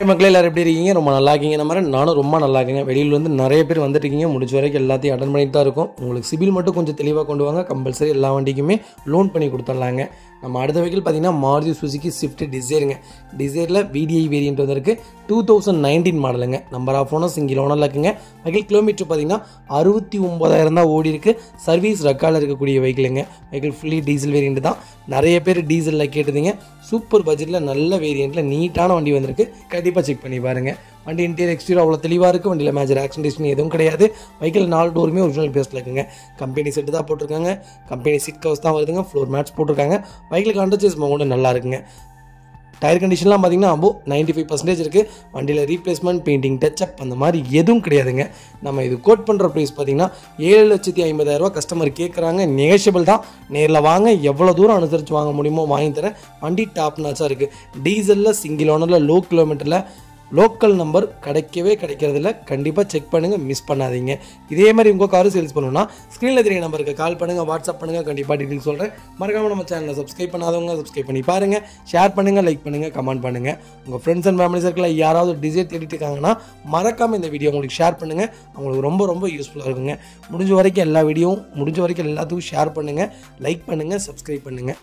மக்களே எல்லாரும் எப்படி இருக்கீங்க ரொம்ப நல்லா இருக்கீங்க நம்ம நானும் ரொம்ப நல்லா இருக்கேங்க வெளியில் வந்து நிறைய பேர் வந்துட்டு இருக்கீங்க முடிஞ்ச வரைக்கும் எல்லாத்தையும் அட்டன் பண்ணிட்டு தான் இருக்கும் உங்களுக்கு சிபில் மட்டும் கொஞ்சம் தெளிவாக கொண்டு வாங்க கம்பல்சரி எல்லா வண்டிக்குமே லோன் பண்ணி கொடுத்துட்லாங்க நம்ம அடுத்த வெஹிக்கிள் பார்த்தீங்கன்னா மாருதி சுசுகி ஸ்விஃப்ட் டிசைருங்க டிசைரில் விடிஐ வேரியன்ட் வந்திருக்கு டூ தௌசண்ட் நைன்டீன் மாடலுங்க நம்பர் ஆஃப் ஓனர் சிங்கிள் ஓனரில் இருக்குங்க வெஹிக்கிள் கிலோமீட்டர் பார்த்தீங்கன்னா அறுபத்தி ஒம்பதாயிரம் தான் ஓடி இருக்கு சர்வீஸ் ரெக்கார்டில் இருக்கக்கூடிய வெஹிக்கிளுங்க வெஹிக்கிள் ஃபுல்லி டீசல் வேரியன்ட் தான் நிறைய பேர் டீசலில் கேட்டதுங்க சூப்பர் பட்ஜெட்டில் நல்ல வேரியண்ட்டில் நீட்டான வண்டி வந்திருக்கு கண்டிப்பாக செக் பண்ணி பாருங்கள் வண்டி இன்டீரியர் எக்ஸ்டீரியர் அவ்வளோ தெளிவாக இருக்குது வண்டியில் மேஜர் ஆக்சிடென்டேஷன் எதுவும் கிடையாது வெஹிக்கிள் நாலு டோருமே ஒரிஜினல் பேஸ்ட்டில் இருக்குங்க கம்பெனி செட்டு தான் போட்டிருக்காங்க கம்பெனி சீட் கவர்ஸ் தான் வருதுங்க ஃப்ளோர் மேட்ஸ் போட்டிருக்காங்க வெஹிக்கிளுக்கு அண்டர்ச்சேஸ் கூட நல்லா இருக்குங்க டயர் கண்டிஷன்லாம் பார்த்தீங்கன்னா அபோ நைன்டி ஃபைவ் பர்சன்டேஜ் இருக்குது வண்டியில் ரீப்ளேஸ்மெண்ட் பெயிண்டிங் டச்சப் அந்த மாதிரி எதுவும் கிடையாதுங்க நம்ம இது கோட் பண்ணுற ப்ரைஸ் பார்த்தீங்கன்னா ஏழு லட்சத்தி ஐம்பதாயிரரூவா கஸ்டமர் கேட்குறாங்க நெகஷியபிள் தான் நேரில் வாங்க எவ்வளோ தூரம் அனுசரித்து வாங்க முடியுமோ வாங்கி தரேன் வண்டி டாப் நாச்சாக இருக்குது டீசலில் சிங்கிள் ஓனரில் லோ கிலோமீட்டரில் லோக்கல் நம்பர் கிடைக்கவே கிடைக்கிறதில்ல கண்டிப்பாக செக் பண்ணுங்கள் மிஸ் பண்ணாதீங்க இதே மாதிரி உங்கள் காரு சேல்ஸ் பண்ணணும்னா ஸ்க்ரீனில் தெரிய நம்பருக்கு கால் பண்ணுங்கள் வாட்ஸ்அப் பண்ணுங்கள் கண்டிப்பாக டீட்டெயில் சொல்கிறேன் மறக்காமல் நம்ம சேனலை சப்ஸ்கிரைப் பண்ணாதவங்க சப்ஸ்கிரைப் பண்ணி பாருங்கள் ஷேர் பண்ணுங்கள் லைக் பண்ணுங்கள் கமெண்ட் பண்ணுங்கள் உங்கள் ஃப்ரெண்ட்ஸ் அண்ட் ஃபேமிலி சர்க்கிளில் யாராவது டிசைர் தேடிட்டு இருக்காங்கன்னா மறக்காமல் இந்த வீடியோ உங்களுக்கு ஷேர் பண்ணுங்கள் அவங்களுக்கு ரொம்ப ரொம்ப யூஸ்ஃபுல்லாக இருக்குங்க முடிஞ்ச வரைக்கும் எல்லா வீடியோவும் முடிஞ்ச வரைக்கும் எல்லாத்துக்கும் ஷேர் பண்ணுங்கள் லைக் பண்ணுங்கள் சப்ஸ்கிரைப் பண்ணுங்கள்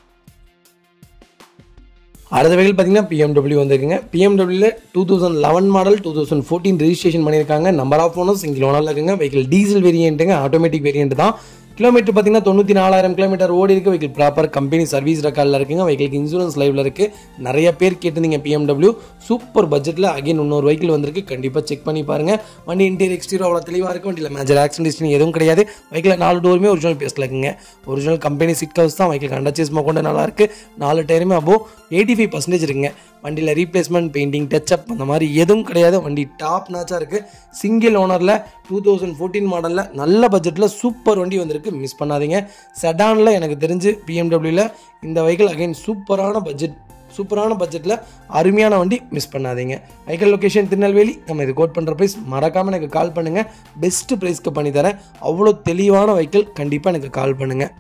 அடுத்த வெஹிக்கிள் பார்த்தீங்கன்னா பிஎம்டபிள்யூ வந்திருக்குங்க பிஎம்டபிள்யூல two thousand eleven model two thousand fourteen registration பண்ணியிருக்காங்க நம்பர் ஆஃப் ஓனர் சிங்கிள் ஓனரில் இருக்குங்க வெஹிக்கிள் டீசல் வேரியண்ட்டுங்க ஆட்டோமேட்டிக் வேரியண்ட் தான் கிலோமீட்டர் பார்த்தீங்கன்னா தொண்ணூற்றி நாலாயிரம் கிலோமீட்டர் ஓடி இருக்கு வெஹிக்கிள் ப்ராப்பர் கம்பெனி சர்வீஸ் ரெக்கார்டில் இருக்குங்க வெஹிக்கிளுக்கு இன்சூரன்ஸ் லைவ்ல இருக்கு நிறைய பேர் கேட்டிருந்தீங்க பிஎம்டபிள்யூ சூப்பர் பட்ஜெட்டில் அகைன் இன்னொரு வெஹிக்கிள் வந்திருக்கு கண்டிப்பாக செக் பண்ணி பாருங்க வண்டி இன்டீரியர் எக்ஸ்டீரியர் அவ்வளோ தெளிவாக இருக்கும் வண்டியில் மேஜர் ஆக்சிடென்ட் எதுவும் கிடையாது வெஹிக்கில் நாலு டோருமே ஒரிஜினல் பேஸ்ல இருக்குங்க ஒரிஜினல் கம்பெனி சீட் கவர்ஸ் தான் வெஹிக்கிள் அண்டர்ச்சேஸ் கொண்டு நல்லா இருக்கு நாலு டயருமே அபோ எயிட்டி ஃபைவ் பர்சன்டேஜ் இருக்குங்க வண்டியில் ரீப்ளேஸ்மெண்ட் பெயிண்டிங் டச்சப் அந்த மாதிரி எதுவும் கிடையாது வண்டி டாப் நாச்சாக இருக்குது சிங்கிள் ஓனரில் டூ தௌசண்ட் ஃபோர்டீன் மாடலில் நல்ல பட்ஜெட்டில் சூப்பர் வண்டி வந்திருக்கு மிஸ் பண்ணாதீங்க செடானில் எனக்கு தெரிஞ்சு பிஎம்டபிள்யூவில் இந்த வெஹிக்கிள் அகைன் சூப்பரான பட்ஜெட் சூப்பரான பட்ஜெட்டில் அருமையான வண்டி மிஸ் பண்ணாதீங்க வெஹிக்கல் லொக்கேஷன் திருநெல்வேலி நம்ம இது கோட் பண்ணுற ப்ரைஸ் மறக்காமல் எனக்கு கால் பண்ணுங்கள் பெஸ்ட் ப்ரைஸ்க்கு பண்ணி தரேன் அவ்வளோ தெளிவான வெஹிக்கிள் கண்டிப்பாக எனக்கு கால் பண்ணுங்கள்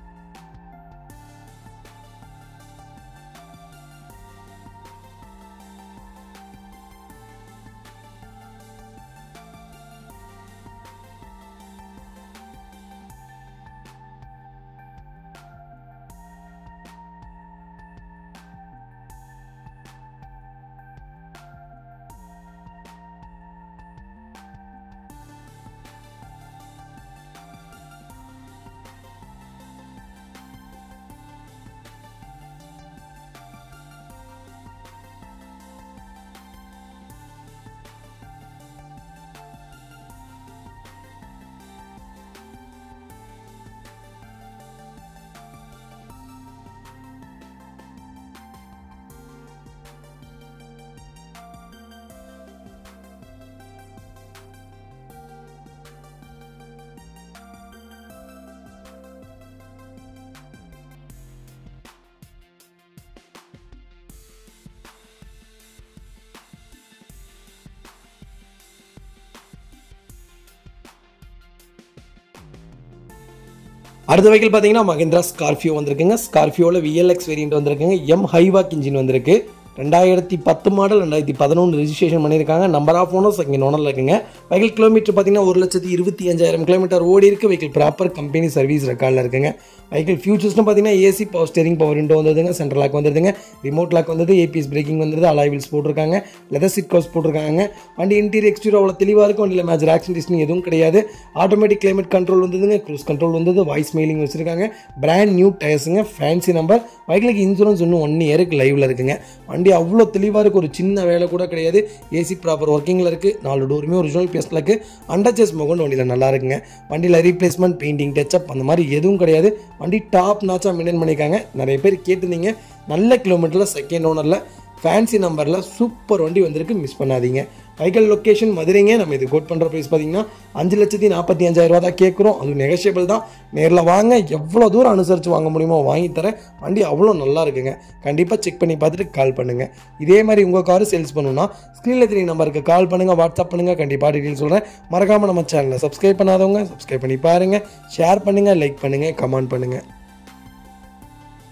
அடுத்த வெஹிக்கிள் பார்த்தீங்கன்னா மகேந்திரா ஸ்கார்பியோ வந்திருக்குங்க ஸ்கார்பியோவில் விஎல்எக்ஸ் வேரியன்ட் வந்திருக்குங்க எம் ஹைவாக் இன்ஜின் வந்திருக்கு ரெண்டாயிரத்தி பத்து மாடல் ரெண்டாயிரத்தி பதினொன்று ரெஜிஸ்ட்ரேஷன் பண்ணியிருக்காங்க நம்பர் ஆஃப் ஓனர் செகண்ட் ஓனரில் இருக்குங்க வெஹிக்கிள் கிலோமீட்டர் பார்த்தீங்கன்னா ஒரு லட்சத்தி இருபத்தி அஞ்சாயிரம் கிலோமீட்டர் ஓடி இருக்கு வெஹிக்கிள் ப்ராப்பர் கம்பெனி சர்வீஸ் ரெக்கார்டில் இருக்குங்க வெஹிக்கிள் ஃபியூச்சர்ஸ்னு பார்த்தீங்கன்னா AC power steering power window வந்ததுங்க சென்ட்ரல் லாக் வந்துருதுங்க ரிமோட் லாக் வந்தது ஏபிஎஸ் பிரேக்கிங் வந்தது அலாய் வீல்ஸ் போட்டிருக்காங்க லெதர் சீட் கவர்ஸ் போட்டிருக்காங்க வண்டி இன்டீரியர் எக்ஸ்டீரியர் அவ்வளோ தெளிவாக இருக்கும் வண்டியில் மேஜர் ஆக்சிடென்ட் எதுவும் கிடையாது ஆட்டோமேட்டிக் கிளைமேட் கண்ட்ரோல் வந்ததுங்க க்ரூஸ் கண்ட்ரோல் வந்தது வாய்ஸ் மெயிலிங் வச்சிருக்காங்க பிராண்ட் நியூ டயர்ஸுங்க ஃபேன்சி நம்பர் வெஹிக்கிளுக்கு இன்சூரன்ஸ் இன்னும் ஒன் இயருக்கு லைவில் இருக்குங்க வண்டி அவ்வளோ தெளிவாக இருக்குது ஒரு சின்ன வேலை கூட கிடையாது ஏசி ப்ராப்பர் ஒர்க்கிங்கில் இருக்குது நாலு டோருமே ஒரிஜினல் பேஸ்டில் இருக்குது அண்டர்ச்சேஸ் மொகண்ட் வண்டியில் நல்லா இருக்குங்க வண்டியில் ரீப்ளேஸ்மெண்ட் பெயிண்டிங் டச்சப் அந்த மாதிரி எதுவும் கிடையாது வண்டி டாப் நாச்சாக மெயின்டைன் பண்ணியிருக்காங்க நிறைய பேர் கேட்டிருந்தீங்க நல்ல கிலோமீட்டரில் செகண்ட் ஓனரில் ஃபேன்சி நம்பரில் சூப்பர் வண்டி வந்திருக்கு மிஸ் பண்ணாதீங்க வெஹிக்கல் லொக்கேஷன் மதுரைங்க நம்ம இது கோட் பண்ணுற ப்ரைஸ் பார்த்தீங்கன்னா அஞ்சு லட்சத்தி நாற்பத்தி அஞ்சாயிரம் ரூபா தான் கேட்குறோம் அது நெகஷியபிள் தான் நேரில் வாங்க எவ்வளோ தூரம் அனுசரித்து வாங்க முடியுமோ வாங்கி தரேன் வண்டி அவ்வளோ நல்லா இருக்குங்க கண்டிப்பாக செக் பண்ணி பார்த்துட்டு கால் பண்ணுங்கள் இதே மாதிரி உங்கள் காரு சேல்ஸ் பண்ணணும்னா ஸ்க்ரீனில் தெரிய நம்பருக்கு கால் பண்ணுங்கள் வாட்ஸ்அப் பண்ணுங்கள் கண்டிப்பாக டீட்டெயில் சொல்கிறேன் மறக்காமல் நம்ம சேனலை சப்ஸ்கிரைப் பண்ணாதவங்க சப்ஸ்கிரைப் பண்ணி பாருங்கள் ஷேர் பண்ணுங்கள் லைக் பண்ணுங்கள் கமெண்ட் பண்ணுங்கள்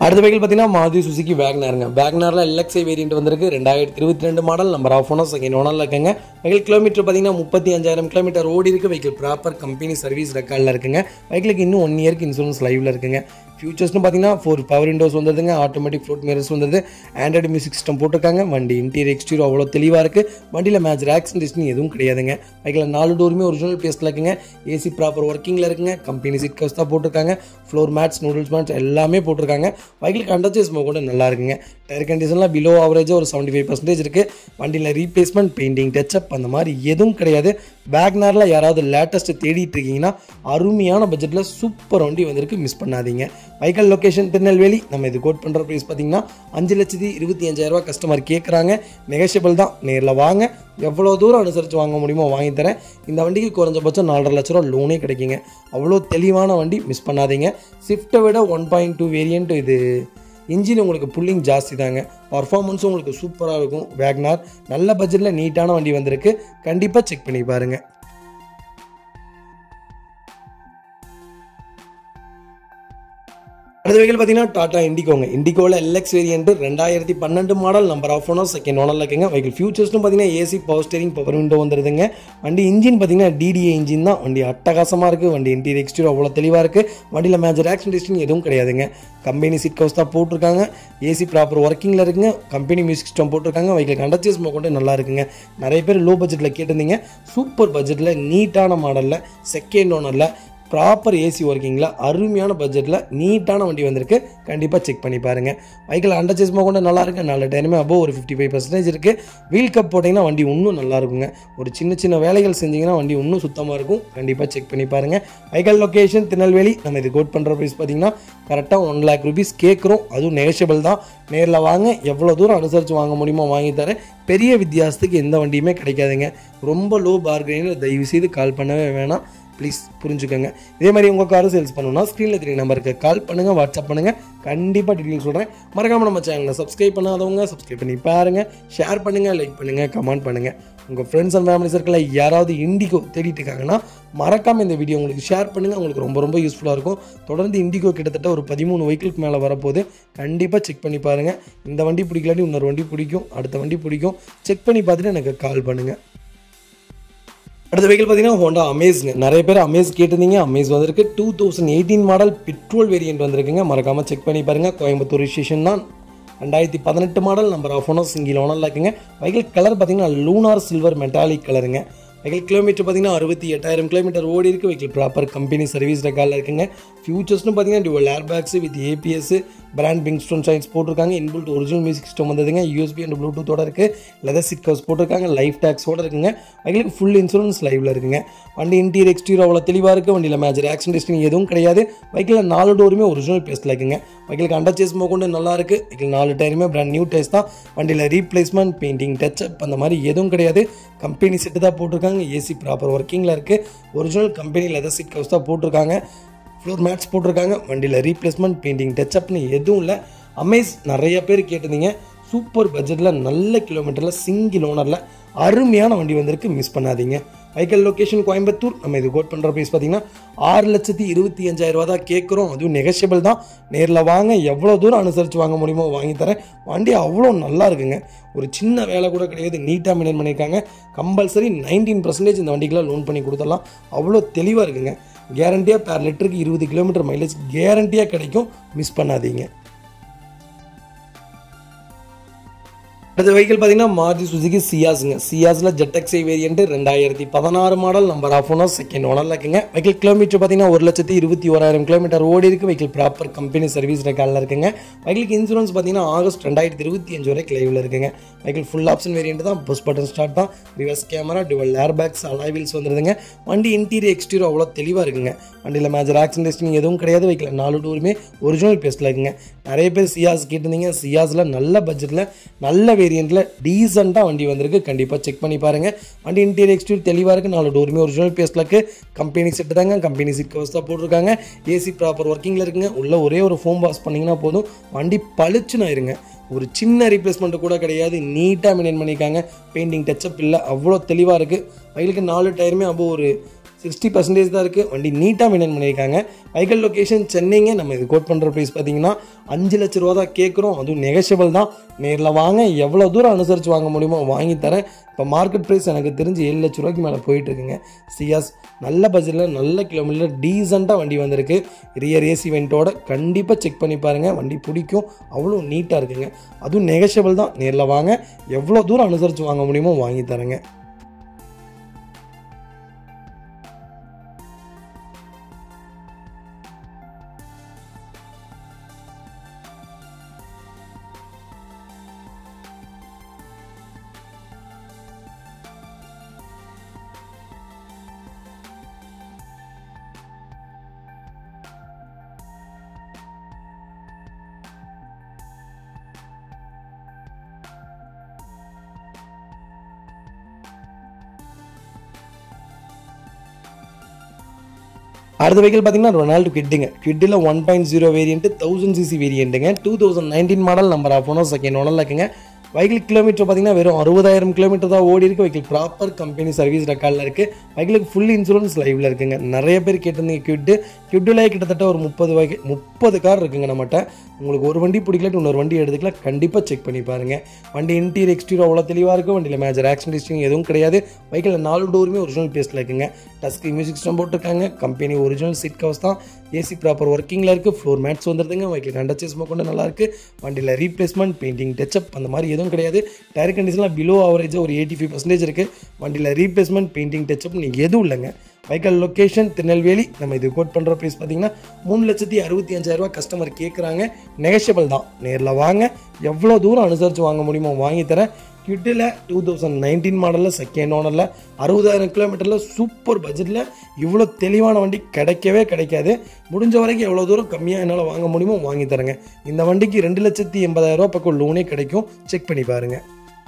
அடுத்த வெஹிக்கிள் பார்த்தீங்கன்னா மாருதி சுசுக்கி வேக்னாருங்க வேக்னாரில் எல்எக்ஸ்ஐ வேரியன்ட் வந்திருக்கு ரெண்டாயிரத்தி இருபத்தி ரெண்டு model number of owner second ஓனரில் இருக்குங்க வெஹிக்கிள் கிலோமீட்டர் பார்த்தீங்கன்னா முப்பத்தி அஞ்சாயிரம் கிலோமீட்டர் ஓடி இருக்கு வெஹிக்கிள் ப்ராப்பர் கம்பெனி சர்வீஸ் ரெக்கார்டில் இருக்குங்க வெஹிக்கிளுக்கு இன்னும் ஒன் இயர்க்கு இன்சூரன்ஸ் லைவில் இருக்குங்க ஃபியூச்சர்ஸ்னு பார்த்தீங்கன்னா ஃபோர் பவர் விண்டோஸ் வந்ததுங்க ஆட்டோமேட்டிக் ஃப்ளோட் மிரர்ஸ் வந்தது ஆண்ட்ராய்டு மியூசிக் சிஸ்டம் போட்டிருக்காங்க வண்டி இன்டீரியர் எக்ஸ்டீரியர் அவ்வளோ தெளிவாக இருக்குது வண்டியில் மேட்ச் ரேக்ஸ் டிஸ்டிங் எதுவும் கிடையாதுங்க பைக்கில் நாலு டோருமே ஒரிஜினல் பேஸ்ட்டில் இருக்குங்க ஏசி ப்ராப்பர் ஒர்க்கிங்கில் இருக்குங்க கம்பெனி சீட் கவர்ஸ் தான் போட்டிருக்காங்க ஃப்ளோர் மேட்ஸ் நூடுல்ஸ் மேட்ஸ் எல்லாமே போட்டிருக்காங்க பைக்கில் கண்டச்சஸ் கூட நல்லா இருக்குங்க டயர் கண்டிஷன்லாம் பிலோ ஆவரேஜாக ஒரு செவன்ட்டி ஃபைவ் பர்சன்டேஜ் இருக்குது வண்டியில் ரீப்ளேஸ்மெண்ட் பெயிண்டிங் டச்சப் அந்த மாதிரி எதுவும் கிடையாது வேக்னாரில் யாராவது லேட்டஸ்ட்டு தேடிட்டு இருக்கீங்கன்னா அருமையான பட்ஜெட்டில் சூப்பர் வண்டி வந்திருக்கு மிஸ் பண்ணாதீங்க வைக்கல் லொக்கேஷன் திருநெல்வேலி நம்ம இது கோட் பண்ணுற ப்ரைஸ் பார்த்தீங்கன்னா அஞ்சு லட்சத்தி இருபத்தி அஞ்சாயிரரூபா கஸ்டமர் கேட்குறாங்க நெகஷியபிள் தான் நேரில் வாங்க எவ்வளோ தூரம் அனுசரித்து வாங்க முடியுமோ வாங்கி தரேன் இந்த வண்டிக்கு குறைஞ்சபட்சம் நாலரை லட்ச ரூபா லோனே கிடைக்குங்க அவ்வளோ தெளிவான வண்டி மிஸ் பண்ணாதீங்க ஸ்விஃப்ட்டை விட ஒன் பாயிண்ட் டூ வேரியன்ட் இது இன்ஜின் உங்களுக்கு புல்லிங் ஜாஸ்தி தாங்க பர்ஃபார்மன்ஸும் உங்களுக்கு சூப்பராக இருக்கும் வேக்னார் நல்ல பட்ஜெட்டில் நீட்டான வண்டி வந்திருக்கு கண்டிப்பாக செக் பண்ணி பாருங்கள் அடுத்த வெஹிக்கிள் பார்த்தீங்கன்னா டாடா இண்டிகோங்க இண்டிகோவில் எல்எக்ஸ் வேரியன்ட் ரெண்டாயிரத்தி பன்னெண்டு model number of owner second ஓனரில் இருக்குங்க வெஹிக்கிள் ஃபியூச்சர்ஸ்னு பார்த்தீங்கன்னா AC power steering power window வந்துருதுங்க வண்டி இன்ஜின் பார்த்தீங்கன்னா டிடிஏ இன்ஜின் தான் வண்டி அட்டகாசமாக இருக்குது வண்டி இன்டீரியர் எக்ஸ்டீரியர் அவ்வளோ தெளிவாக இருக்குது வண்டியில் மேஜர் ஆக்சிடென்ட் எதுவும் கிடையாதுங்க கம்பெனி சீட் கவர்ஸ் தான் போட்டிருக்காங்க ஏசி ப்ராப்பர் ஒர்க்கிங்கில் இருக்குங்க கம்பெனி மியூசிக் சிஸ்டம் போட்டிருக்காங்க வெஹிக்கிள் கண்டச்சேஸ் கொண்டு நல்லா இருக்குங்க நிறைய பேர் லோ பட்ஜெட்டில் கேட்டிருந்தீங்க சூப்பர் பட்ஜெட்டில் நீட்டான மாடலில் செகண்ட் ஓனரில் ப்ராப்பர் ஏசி ஒர்க்கிங்கில் அருமையான பட்ஜெட்டில் நீட்டான வண்டி வந்திருக்கு கண்டிப்பாக செக் பண்ணி பாருங்கள் பைக்கில் அண்டர் சேஸ்மா கொண்டு நல்லா இருக்கு நல்ல டைமே அபோவ் ஒரு ஃபிஃப்டி ஃபைவ் பர்சன்டேஜ் இருக்குது வீல் கப் போட்டிங்கன்னா வண்டி இன்னும் நல்லா இருக்குங்க ஒரு சின்ன சின்ன வேலைகள் செஞ்சிங்கன்னா வண்டி இன்னும் சுத்தமாக இருக்கும் கண்டிப்பாக செக் பண்ணி பாருங்கள் பைக்கல் லொக்கேஷன் திருநெல்வேலி நம்ம இது கோட் பண்ணுற ப்ரைஸ் பார்த்தீங்கன்னா கரெக்டாக ஒன் லேக் ருபீஸ் கேட்குறோம் அதுவும் நெகஷியபிள் தான் நேரில் வாங்க எவ்வளோ தூரம் அனுசரித்து வாங்க முடியுமோ வாங்கி தரேன் பெரிய வித்தியாசத்துக்கு எந்த வண்டியுமே கிடைக்காதுங்க ரொம்ப லோ பார்கெனில் தயவு செய்து கால் பண்ணவே வேணாம் ப்ளீஸ் புரிஞ்சுக்கோங்க இதே மாதிரி உங்கள் காரும் சேல்ஸ் பண்ணணும்னா ஸ்க்ரீனில் தெரிய நம்பருக்கு கால் பண்ணுங்கள் வாட்ஸ்அப் பண்ணுங்கள் கண்டிப்பாக டீட்டெயில் சொல்கிறேன் மறக்காமல் நம்ம சேனலை சப்ஸ்கிரைப் பண்ணாதவங்க சப்ஸ்கிரைப் பண்ணி பாருங்கள் ஷேர் பண்ணுங்கள் லைக் பண்ணுங்கள் கமெண்ட் பண்ணுங்கள் உங்கள் ஃப்ரெண்ட்ஸ் அண்ட் ஃபேமிலி சர்க்கிளில் யாராவது இண்டிகோ தேடிட்டு இருக்காங்கன்னா மறக்காமல் இந்த வீடியோ உங்களுக்கு ஷேர் பண்ணுங்கள் உங்களுக்கு ரொம்ப ரொம்ப யூஸ்ஃபுல்லாக இருக்கும் தொடர்ந்து இண்டிகோ கிட்டத்தட்ட ஒரு பதிமூணு வெஹிக்கிளுக்கு மேலே வரப்போகுது கண்டிப்பாக செக் பண்ணி பாருங்கள் இந்த வண்டி பிடிக்கலாட்டி இன்னொரு வண்டி பிடிக்கும் அடுத்த வண்டி பிடிக்கும் செக் பண்ணி பார்த்துட்டு எனக்கு கால் பண்ணுங்கள் அடுத்த வெஹிக்கிள் பார்த்தீங்கன்னா ஹோண்டா அமேஸ்ங்க நிறைய பேர் அமேஸ் கேட்டிருந்தீங்க அமேஸ் வந்திருக்கு two thousand eighteen model petrol variant வந்திருக்குங்க மறக்காமல் செக் பண்ணி பாருங்கள் கோயம்புத்தூர் ஸ்டேஷன் தான் ரெண்டாயிரத்தி பதினெட்டு model number of owner single ஓனரில் இருக்குங்க வெஹிக்கிள் கலர் பார்த்தீங்கன்னா லூனார் சில்வர் மெட்டாலிக் கலருங்க வெஹிக்கிள் கிலோமீட்டர் பார்த்தீங்கன்னா அறுபத்தி எட்டாயிரம் கிலோமீட்டர் ஓடி இருக்குது வெஹிக்கிள் ப்ராப்பர் கம்பெனி சர்வீஸ் ரெக்கார்டில் இருக்குங்க ஃபியூச்சர்ஸ்னு பார்த்தீங்கன்னா dual air bags with ABS brand Bridgestone signs போட்டிருக்காங்க இன்பில்ட் ஒரிஜினல் மியூசிக் சிஸ்டம் வந்ததுங்க யூஎஸ்பி அண்ட் ப்ளூடூத்தோட இருக்குது லெதர் சிட் கவர்ஸ் போட்டிருக்காங்க லைஃப் டேக்ஸோட இருக்குங்க வெஹிக்கிளுக்கு ஃபுல் இன்சூரன்ஸ் லைவில் இருக்குங்க வண்டி இன்டீரியர் எக்ஸ்டீரியர் அவ்வளோ தெளிவாக இருக்குது வண்டியில் மேஜர் ஆக்சிடென்ட் எதுவும் கிடையாது வெஹிக்கிளில் நாலு டோருமே ஒரிஜினல் பேஸ்ட்டில் இருக்குங்க வெஹிக்கிளுக்கு அண்டர் சேஸ் கொண்டு நல்லா இருக்குது வெஹிக்கிள் நாலு டயருமே பிராண்ட் நியூ டேஸ் தான் வண்டியில் ரீப்ளேஸ்மெண்ட் பெயிண்டிங் டச்சப் அந்த மாதிரி எதுவும் கிடையாது கம்பெனி செட்டு தான் போட்டிருக்காங்க ஏசி ப்ராப்பர் ஒர்க்கிங்கில் இருக்குது original company leather seat covers தான் போட்டிருக்காங்க ஃப்ளோர் மேட்ஸ் போட்டிருக்காங்க வண்டியில் ரீப்ளேஸ்மெண்ட் பெயிண்டிங் டச்சப்னு எதுவும் இல்லை அமேஸ் நிறைய பேர் கேட்டிருந்தீங்க சூப்பர் பட்ஜெட்டில் நல்ல கிலோமீட்டரில் சிங்கிள் ஓனரில் அருமையான வண்டி வந்திருக்கு மிஸ் பண்ணாதீங்க வைக்கல் லொக்கேஷன் கோயம்புத்தூர் நம்ம இது கோட் பண்ணுற ப்ரைஸ் பார்த்தீங்கன்னா ஆறு லட்சத்தி இருபத்தி அஞ்சாயிரம் ரூபா தான் கேட்குறோம் அதுவும் நெகஷியபிள் தான் நேரில் வாங்க எவ்வளோ தூரம் அனுசரித்து வாங்க முடியுமோ வாங்கி தரேன் வண்டி அவ்வளோ நல்லா இருக்குங்க ஒரு சின்ன வேலை கூட கிடையாது நீட்டாக மெயின்டைன் பண்ணியிருக்காங்க கம்பல்சரி நைன்டீன் பர்சன்டேஜ் இந்த வண்டிக்கெலாம் லோன் பண்ணி கொடுத்துடலாம் அவ்வளோ தெளிவாக இருக்குங்க கேரண்டியாக பேர் லிட்டருக்கு இருபது கிலோமீட்டர் மைலேஜ் கேரண்டியாக கிடைக்கும் மிஸ் பண்ணாதீங்க அடுத்த வெஹிக்கிள் பார்த்தீங்கன்னா மாருதி சுசுகி சியாஸுங்க சியாஸில் ஜெட்டக்ஸை வேரியன்ட் ரெண்டாயிரத்தி பதினாறு model number of owner second ஓனரில் இருக்குங்க வெஹிக்கிள் கிலோமீட்டர் பார்த்தீங்கன்னா ஒரு லட்சத்தி இருபத்தி ஓராயிரம் கிலோமீட்டர் ஓடி இருக்கு வெஹிக்கிள் ப்ராப்பர் கம்பெனி சர்வீஸ் ரெக்கார்டில் இருக்குங்க வெஹிக்கிளுக்கு இன்சூரன்ஸ் பார்த்தீங்கன்னா ஆகஸ்ட் ரெண்டாயிரத்தி இருபத்தி அஞ்சு வரை கிளைவில் இருக்குங்க வெஹிக்கிள் ஃபுல் ஆப்ஷன் வேரியன்ட் தான் புஷ் பட்டன் ஸ்டார்ட் தான் reverse camera dual air bags alloy wheels வந்துருதுங்க வண்டி இன்டீரியர் எக்ஸ்டீரியர் அவ்வளோ தெளிவாக இருக்குங்க வண்டியில் மேஜர் ஆக்சிடென்ட் எதுவும் கிடையாது வெஹிக்கிள் நாலு டூருமே ஒரிஜினல் பேஸ்ட்டில் இருக்குங்க நிறைய பேர் சியாஸ் கேட்டிருந்தீங்க சியாஸில் நல்ல பட்ஜெட்டில் நல்ல வேரியண்ட்டில் டீசெண்டாக வண்டி வந்திருக்கு கண்டிப்பாக செக் பண்ணி பாருங்கள் வண்டி இன்டீரியர் எக்ஸ்டீரியர் தெளிவாக இருக்குது நாலு டோருமே ஒரிஜினல் பேஸ்ட்டில் இருக்குது கம்பெனி செட்டு தாங்க கம்பெனி சீட் கவர்ஸ் தான் போட்டிருக்காங்க ஏசி ப்ராப்பர் ஒர்க்கிங்கில் இருக்குங்க உள்ள ஒரே ஒரு ஃபோம் வாஷ் பண்ணிங்கன்னா போதும் வண்டி பளிச்சுன்னு ஆயிருங்க ஒரு சின்ன ரீப்ளேஸ்மெண்ட் கூட கிடையாது நீட்டாக மெயின்டைன் பண்ணியிருக்காங்க பெயிண்டிங் டச்சப் இல்லை அவ்வளோ தெளிவாக இருக்குது வயலுக்கு நாலு டயருமே அப்போ ஒரு சிக்ஸ்டி பர்சன்டேஜ் தான் இருக்குது வண்டி நீட்டாக மெயின்டைன் பண்ணியிருக்காங்க வெஹிக்கல் லொக்கேஷன் சென்னைங்க நம்ம இது கோட் பண்ணுற ப்ரைஸ் பார்த்தீங்கன்னா அஞ்சு லட்ச ரூபா தான் கேட்குறோம் அதுவும் நெகஷியபிள் தான் நேரில் வாங்க எவ்வளோ தூரம் அனுசரித்து வாங்க முடியுமோ வாங்கி தரேன் இப்போ மார்க்கெட் ப்ரைஸ் எனக்கு தெரிஞ்சு ஏழு லட்ச ரூபாய்க்கு மேலே போயிட்டு இருக்குங்க சியாஸ் நல்ல பட்ஜெட்டில் நல்ல கிலோமீட்டர் டீசெண்டாக வண்டி வந்திருக்கு ரியர் ஏசி வெண்ட்டோட கண்டிப்பாக செக் பண்ணி பாருங்கள் வண்டி பிடிக்கும் அவ்வளோ நீட்டாக இருக்குங்க அதுவும் நெகஷியபிள் தான் நேரில் வாங்க எவ்வளோ தூரம் அனுசரித்து வாங்க முடியுமோ வாங்கி தரேங்க அடுத்த வெஹிக்கல் பார்த்தீங்கன்னா ரொனால்டு கிட்டுங்க கிட்டில் one point zero variant thousand CC வேரியன்ட்டுங்க two thousand nineteen model number of owner second ஒனில் இருக்குங்க வெஹிக்கிள் கிலோமீட்டர் பார்த்தீங்கன்னா வெறும் அறுபதாயிரம் கிலோமீட்டர் தான் ஓடி இருக்கு வெஹிக்கிள் ப்ராப்பர் கம்பெனி சர்வீஸ் ரெக்கார்டில் இருக்குது வெஹிக்கிளுக்கு ஃபுல் இன்சூரன்ஸ் லைவில் இருக்குங்க நிறைய பேர் கேட்டிருந்தீங்க கிட்டு கிட்டில் கிட்டத்தட்ட ஒரு முப்பது வகை முப்பது கார் இருக்குங்க நம்மகிட்ட உங்களுக்கு ஒரு வண்டி பிடிக்கல இன்னொரு வண்டி எடுத்துக்கலாம் கண்டிப்பாக செக் பண்ணி பாருங்கள் வண்டி இன்டீரியர் எக்ஸ்டீரியர் அவ்வளோ தெளிவாக இருக்கும் வண்டியில் மேஜர் ஆக்ஷன் டிஸ்டிங் எதுவும் கிடையாது வெஹிக்கிளில் நாலு டோருமே ஒரிஜினல் பேஸ்ட்டில் இருக்குங்க டஸ்க் மியூசிக் சிஸ்டம் போட்டிருக்காங்க கம்பெனி ஒரிஜினல் சீட் கவர்ஸ் தான் ஏசி ப்ராப்பர் ஒர்க்கிங்கில் இருக்குது ஃப்ளோர் மேட்ஸ் வந்துருதுங்க வெஹிக்கிள் கண்டச்சஸ் கொண்டு நல்லா இருக்குது வண்டியில் ரீப்ளேஸ்மெண்ட் பெயிண்டிங் டச்சப் அந்த மாதிரி எதுவும் கிடையாது டயர் கண்டிஷன்லாம் பிலோ ஆவரேஜாக ஒரு எயிட்டி ஃபைவ் பர்சன்டேஜ் இருக்குது வண்டியில் ரீப்ளேஸ்மெண்ட் பெயிண்டிங் டச்சப் நீங்கள் எதுவும் இல்லைங்க வெஹிக்கல் லொக்கேஷன் திருநெல்வேலி நம்ம இது கோட் பண்ணுற ப்ரைஸ் பார்த்தீங்கன்னா மூணு லட்சத்தி அறுபத்தி அஞ்சாயிரரூபா கஸ்டமர் கேட்குறாங்க நெகஷியபிள் தான் நேரில் வாங்க எவ்வளோ தூரம் அனுசரித்து வாங்க முடியுமோ வாங்கி தரேன் கிட்டில் டூ தௌசண்ட் நைன்டீன் மாடலில் செகண்ட் ஓனரில் அறுபதாயிரம் கிலோமீட்டரில் சூப்பர் பட்ஜெட்டில் இவ்வளோ தெளிவான வண்டி கிடைக்கவே கிடைக்காது முடிஞ்ச வரைக்கும் எவ்வளோ தூரம் கம்மியாக என்னால் வாங்க முடியுமோ வாங்கி தரேங்க இந்த வண்டிக்கு ரெண்டு லட்சத்தி எண்பதாயிரரூபா பக்கம் லோனே கிடைக்கும் செக் பண்ணி பாருங்கள்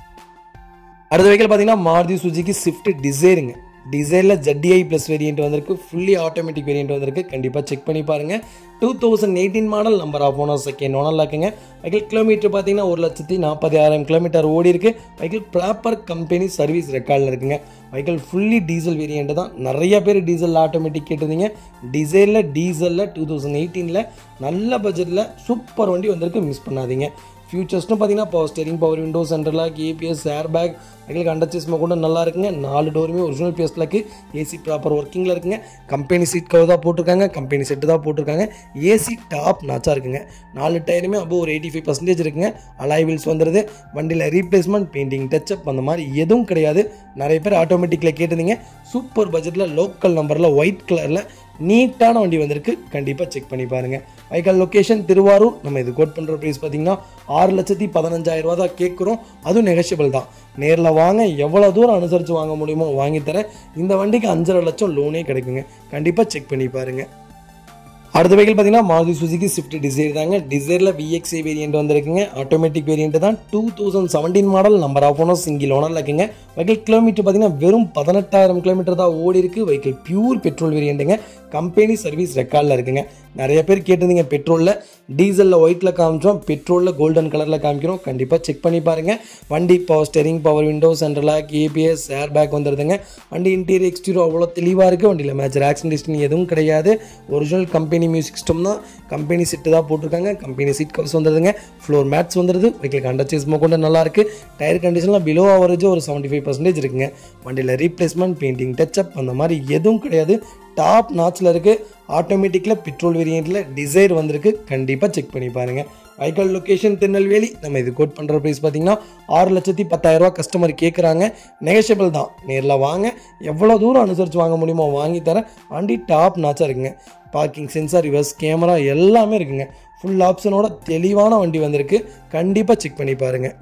அடுத்த வெஹிக்கல் பார்த்தீங்கன்னா மாருதி சுஜிக்கு ஸ்விஃப்ட் டிசைருங்க டிசைனில் ஜட்டிஐ ப்ளஸ் வேரியன்ட் வந்திருக்கு ஃபுல்லி ஆட்டோமேட்டிக் வேரியன்ட் வந்திருக்கு கண்டிப்பாக செக் பண்ணி பாருங்கள் two thousand eighteen model number of owner second ஓனரில் இருக்குங்க வெஹிக்கிள் கிலோமீட்டர் பார்த்தீங்கன்னா ஒரு லட்சத்தி நாற்பதாயிரம் கிலோமீட்டர் ஓடி இருக்கு வெஹிக்கிள் ப்ராப்பர் கம்பெனி சர்வீஸ் ரெக்கார்டில் இருக்குங்க வெஹிக்கிள் ஃபுல்லி டீசல் வேரியன்ட் தான் நிறைய பேர் டீசல் ஆட்டோமேட்டிக் கேட்டிருந்தீங்க டிசைனில் டீசலில் டூ தௌசண்ட் எயிட்டீனில் நல்ல பட்ஜெட்டில் சூப்பர் வண்டி வந்திருக்கு மிஸ் பண்ணாதீங்க ஃபியூச்சர்ஸ்னு பார்த்தீங்கன்னா power steering power window central lock ABS air bag vehicle அண்டர்ச்சேஸ்மா கூட நல்லா இருக்குங்க நாலு டோருமே ஒரிஜினல் பேஸ்டில் இருக்குது ஏசி ப்ராப்பர் ஒர்க்கிங்கில் இருக்குங்க கம்பெனி சீட் கவர் தான் போட்டிருக்காங்க கம்பெனி செட்டு தான் போட்டிருக்காங்க ஏசி டாப் நாச்சாக இருக்குங்க நாலு டயருமே அப்போ ஒரு எயிட்டி ஃபைவ் பர்சன்டேஜ் இருக்குங்க அலாய் வீல்ஸ் வந்துடுது வண்டியில் ரீப்ளேஸ்மெண்ட் பெயிண்டிங் டச்சப் அந்த மாதிரி எதுவும் கிடையாது நிறைய பேர் ஆட்டோமேட்டிக்கில் கேட்டிருந்தீங்க சூப்பர் பட்ஜெட்டில் லோக்கல் நம்பரில் ஒயிட் கலரில் நீட்டான வண்டி வந்திருக்கு கண்டிப்பாக செக் பண்ணி பாருங்கள் வைக்கல் லொக்கேஷன் திருவாரூர் நம்ம இது கோட் பண்ணுற ப்ரைஸ் பார்த்தீங்கன்னா ஆறு லட்சத்தி பதினஞ்சாயிரம் ரூபா தான் கேட்குறோம் அதுவும் நெகஷியபிள் தான் நேரில் வாங்க எவ்வளோ தூரம் அனுசரித்து வாங்க முடியுமோ வாங்கி தரேன் இந்த வண்டிக்கு அஞ்சரை லட்சம் லோனே கிடைக்குங்க கண்டிப்பாக செக் பண்ணி பாருங்கள் அடுத்த வெஹிக்கல் பார்த்தீங்கன்னா மாருதி சுசுகி ஸ்விஃப்ட் டிசைர் தாங்க டிசைரில் விஎக்ஸி வேரியன்ட் வந்திருக்குங்க ஆட்டோமேட்டிக் வேரியன்ட் தான் two thousand seventeen model number of owner single ஓனரில் இருக்குங்க வெஹிக்கிள் கிலோமீட்டர் பார்த்தீங்கன்னா வெறும் பதினெட்டாயிரம் கிலோமீட்டர் தான் ஓடி இருக்கு வெஹிக்கிள் பியூர் பெட்ரோல் வேரியண்ட்டுங்க கம்பெனி சர்வீஸ் ரெக்கார்டில் இருக்குங்க நிறைய பேர் கேட்டிருந்தீங்க பெட்ரோலில் டீசலில் ஒயிட்டில் காமிச்சோம் பெட்ரோலில் கோல்டன் கலரில் காமிக்கிறோம் கண்டிப்பாக செக் பண்ணி பாருங்கள் வண்டி power steering power window central lock ABS air bag வந்துடுதுங்க வண்டி இன்டீரியர் எக்ஸ்டீரியர் அவ்வளோ தெளிவாக இருக்குது வண்டியில் மேஜர் ஆக்சிடென்ட் ஹிஸ்டரி எதுவும் கிடையாது ஒரிஜினல் கம்பெனி மியூசிக் சிஸ்டம் தான் கம்பெனி சீட்டு தான் போட்டிருக்காங்க கம்பெனி சீட் கவர்ஸ் வந்துடுதுங்க ஃப்ளோர் மேட்ஸ் வந்துடுது வெஹிக்கிள் அண்டர்ச்சேஸ் கொண்டு நல்லா இருக்குது டயர் கண்டிஷன்லாம் பிலோ ஆவரேஜ் ஒரு செவன்ட்டி ஃபைவ் பர்சன்டேஜ் இருக்குங்க வண்டியில் ரீப்ளேஸ்மெண்ட் பெயிண்டிங் டச்சப் அந்த மாதிரி எதுவும் கிடையாது டாப் நாச்சில் இருக்குது ஆட்டோமேட்டிக்கில் பெட்ரோல் வேரியண்ட்டில் டிசைர் வந்திருக்கு கண்டிப்பாக செக் பண்ணி பாருங்கள் வைக்கல் லொக்கேஷன் திருநெல்வேலி நம்ம இது கோட் பண்ணுற ப்ரைஸ் பார்த்தீங்கன்னா ஆறு லட்சத்தி பத்தாயிரரூபா கஸ்டமர் கேட்குறாங்க நெகஷியபிள் தான் நேரில் வாங்க எவ்வளோ தூரம் அனுசரித்து வாங்க முடியுமோ வாங்கி தரேன் வண்டி டாப் நாச்சாக இருக்குங்க பார்க்கிங் சென்சார் ரிவர்ஸ் கேமரா எல்லாமே இருக்குங்க ஃபுல் ஆப்ஷனோட தெளிவான வண்டி வந்திருக்கு கண்டிப்பாக செக் பண்ணி பாருங்கள்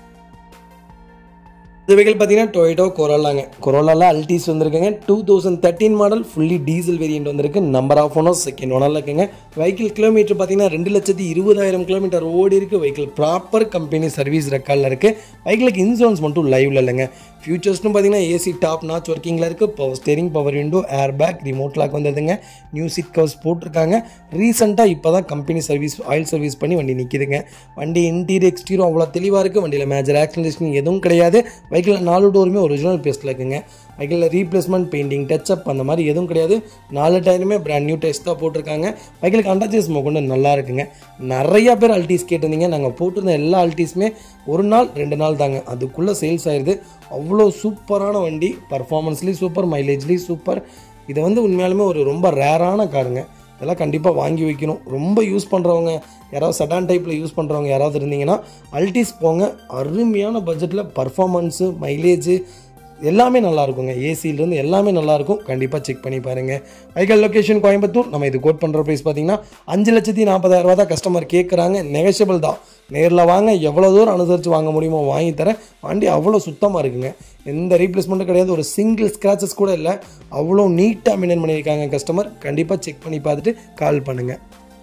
இந்த வெஹிக்கல் பார்த்தீங்கன்னா டொயோட்டோ கொரோலாங்க கொரோலாவில் அல்டிஸ் வந்திருக்குங்க two thousand thirteen model fully diesel variant வந்திருக்கு நம்பர் ஆஃப் ஓனோ செகண்ட் ஓனரில் இருக்குங்க வெஹிக்கிள் கிலோமீட்டர் பார்த்தீங்கன்னா ரெண்டு லட்சத்தி இருபதாயிரம் கிலோமீட்டர் ஓடி இருக்கு வெஹிக்கிள் ப்ராப்பர் கம்பெனி சர்வீஸ் ரெக்கார்டில் இருக்குது வெஹிக்கிளுக்கு இன்சூரன்ஸ் மட்டும் லைவ்ல இல்லைங்க ஃபியூச்சர்ஸ்னு பார்த்தீங்கன்னா ஏசி டாப் நாச் ஒர்க்கிங்கில் இருக்குது power steering power window air bag remote lock வந்துடுதுங்க நியூ சீட் கவர்ஸ் போட்டிருக்காங்க ரீசெண்டாக இப்போ தான் கம்பெனி சர்வீஸ் ஆயில் சர்வீஸ் பண்ணி வண்டி நிற்கிதுங்க வண்டி இன்டீரியர் எக்ஸ்டீரியர் அவ்வளோ தெளிவாக இருக்குது வண்டியில் மேஜர் ஆக்சிடென்ட் எதுவும் கிடையாது பைக்கில் நாலு டோருமே ஒரிஜினல் பேஸ்ட்டில் இருக்குங்க வெஹிக்கிளில் ரீப்ளேஸ்மெண்ட் பெயிண்டிங் டச்சப் அந்த மாதிரி எதுவும் கிடையாது நாலு டயருமே பிராண்ட் நியூ டெஸ்ட் தான் போட்டிருக்காங்க வெஹிக்கிளுக்கு அண்டாச்சஸ் கொண்டு நல்லா இருக்குங்க நிறைய பேர் அல்டிஸ் கேட்டிருந்தீங்க நாங்கள் போட்டிருந்த எல்லா அல்டிஸுமே ஒரு நாள் ரெண்டு நாள் தாங்க அதுக்குள்ளே சேல்ஸ் ஆயிடுது அவ்வளோ சூப்பரான வண்டி பர்ஃபார்மன்ஸ்லேயும் சூப்பர் மைலேஜ்லேயும் சூப்பர் இது வந்து உண்மையாலுமே ஒரு ரொம்ப ரேரான காருங்க இதெல்லாம் கண்டிப்பாக வாங்கி வைக்கணும் ரொம்ப யூஸ் பண்ணுறவங்க யாராவது சடான் டைப்பில் யூஸ் பண்ணுறவங்க யாராவது இருந்தீங்கன்னா அல்டிஸ் போங்க அருமையான பட்ஜெட்டில் பர்ஃபார்மன்ஸு மைலேஜு எல்லாமே நல்லா இருக்குங்க ஏசியிலேருந்து எல்லாமே நல்லாயிருக்கும் கண்டிப்பாக செக் பண்ணி பாருங்கள் வைக்கல் லொக்கேஷன் கோயம்புத்தூர் நம்ம இது கோட் பண்ணுற ப்ரைஸ் பார்த்தீங்கன்னா அஞ்சு லட்சத்தி நாற்பதாயிரரூவா தான் கஸ்டமர் கேட்குறாங்க நெகஷியபிள் தான் நேரில் வாங்க எவ்வளோ தூரம் அனுசரித்து வாங்க முடியுமோ வாங்கி தரேன் வண்டி அவ்வளோ சுத்தமாக இருக்குங்க எந்த ரீப்ளேஸ்மெண்ட்டும் கிடையாது ஒரு சிங்கிள் ஸ்க்ராச்சஸ் கூட இல்லை அவ்வளோ நீட்டாக மெயின்டைன் பண்ணியிருக்காங்க கஸ்டமர் கண்டிப்பாக செக் பண்ணி பார்த்துட்டு கால் பண்ணுங்கள்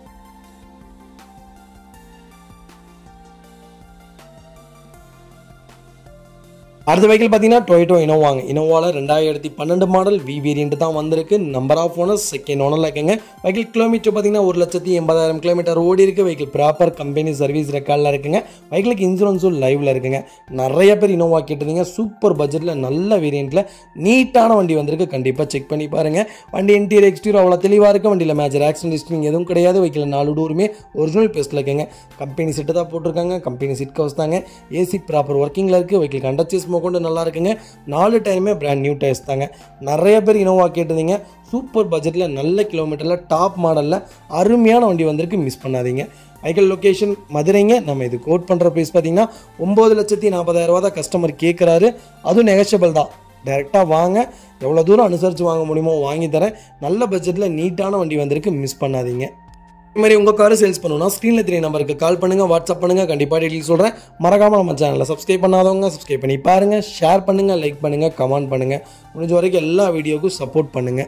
அடுத்த வெஹிக்கிள் பார்த்தீங்கன்னா டொயட்டோ இனோவாங்க இனோவாவில் ரெண்டாயிரத்தி பன்னெண்டு மாடல் வி வேரியன்ட் தான் வந்திருக்கு நம்பர் ஆஃப் ஓனர்ஸ் செகண்ட் ஓனரில் இருக்குங்க வெஹிக்கிள் கிலோமீட்டர் பார்த்தீங்கன்னா ஒரு லட்சத்தி எண்பதாயிரம் கிலோமீட்டர் ஓடி இருக்கு வெஹிக்கிள் ப்ராப்பர் கம்பெனி சர்வீஸ் ரெக்கார்டில் இருக்குங்க வெஹிக்கிளுக்கு இன்சூரன்ஸும் லைவில் இருக்குங்க நிறைய பேர் இனோவா கேட்டிருந்தீங்க சூப்பர் பட்ஜெட்டில் நல்ல வேரியண்ட்டில் நீட்டான வண்டி வந்திருக்கு கண்டிப்பாக செக் பண்ணி பாருங்கள் வண்டி இன்டீரியர் எக்ஸ்டீரியர் அவ்வளோ தெளிவாக இருக்குது வண்டியில் மேஜர் ஆக்சிடென்ட் ஹிஸ்ட்ரிங் எதுவும் கிடையாது வெஹிக்கிள் நாலு டூருமே ஒரிஜினல் பேஸ்ட்டில் இருக்குங்க கம்பெனி செட்டு தான் போட்டிருக்காங்க கம்பெனி சிட் கவர்ஸ் தாங்க ஏசி ப்ராப்பர் ஒர்க்கிங்கில் இருக்குது வெஹிக்கிள் கண்டச்சேஸ் கொண்டு நல்லா இருக்குங்க நாலு டைமே பிராண்ட் நியூ டயர்ஸ் தாங்க நிறைய பேர் இனோவா கேட்டிருந்தீங்க சூப்பர் பட்ஜெட்டில் நல்ல கிலோமீட்டரில் டாப் மாடலில் அருமையான வண்டி வந்திருக்கு மிஸ் பண்ணாதீங்க வெஹிக்கல் லொக்கேஷன் மதுரைங்க நம்ம இது கோட் பண்ணுற ப்ரைஸ் பார்த்தீங்கன்னா ஒம்பது லட்சத்தி நாற்பதாயிரரூவா தான் கஸ்டமர் கேட்குறாரு அதுவும் நெகஷியபிள் தான் டேரெக்டாக வாங்க எவ்வளோ தூரம் அனுசரித்து வாங்க முடியுமோ வாங்கி தரேன் நல்ல பட்ஜெட்டில் நீட்டான வண்டி வந்திருக்கு மிஸ் பண்ணாதீங்க இது மாதிரி உங்கள் காரை சேல்ஸ் பண்ணணும்னா ஸ்க்ரீனில் தெரிய நம்பருக்கு கால் பண்ணுங்கள் வாட்ஸ்அப் பண்ணுங்கள் கண்டிப்பாக டீட்டெயில் சொல்கிறேன் மறக்காமல் நம்ம சேனலை சப்ஸ்கிரைப் பண்ணாதவங்க சப்ஸ்கிரைப் பண்ணி பாருங்கள் ஷேர் பண்ணுங்கள் லைக் பண்ணுங்கள் கமெண்ட் பண்ணுங்கள் முடிஞ்ச வரைக்கும் எல்லா வீடியோக்கும் சப்போர்ட் பண்ணுங்கள்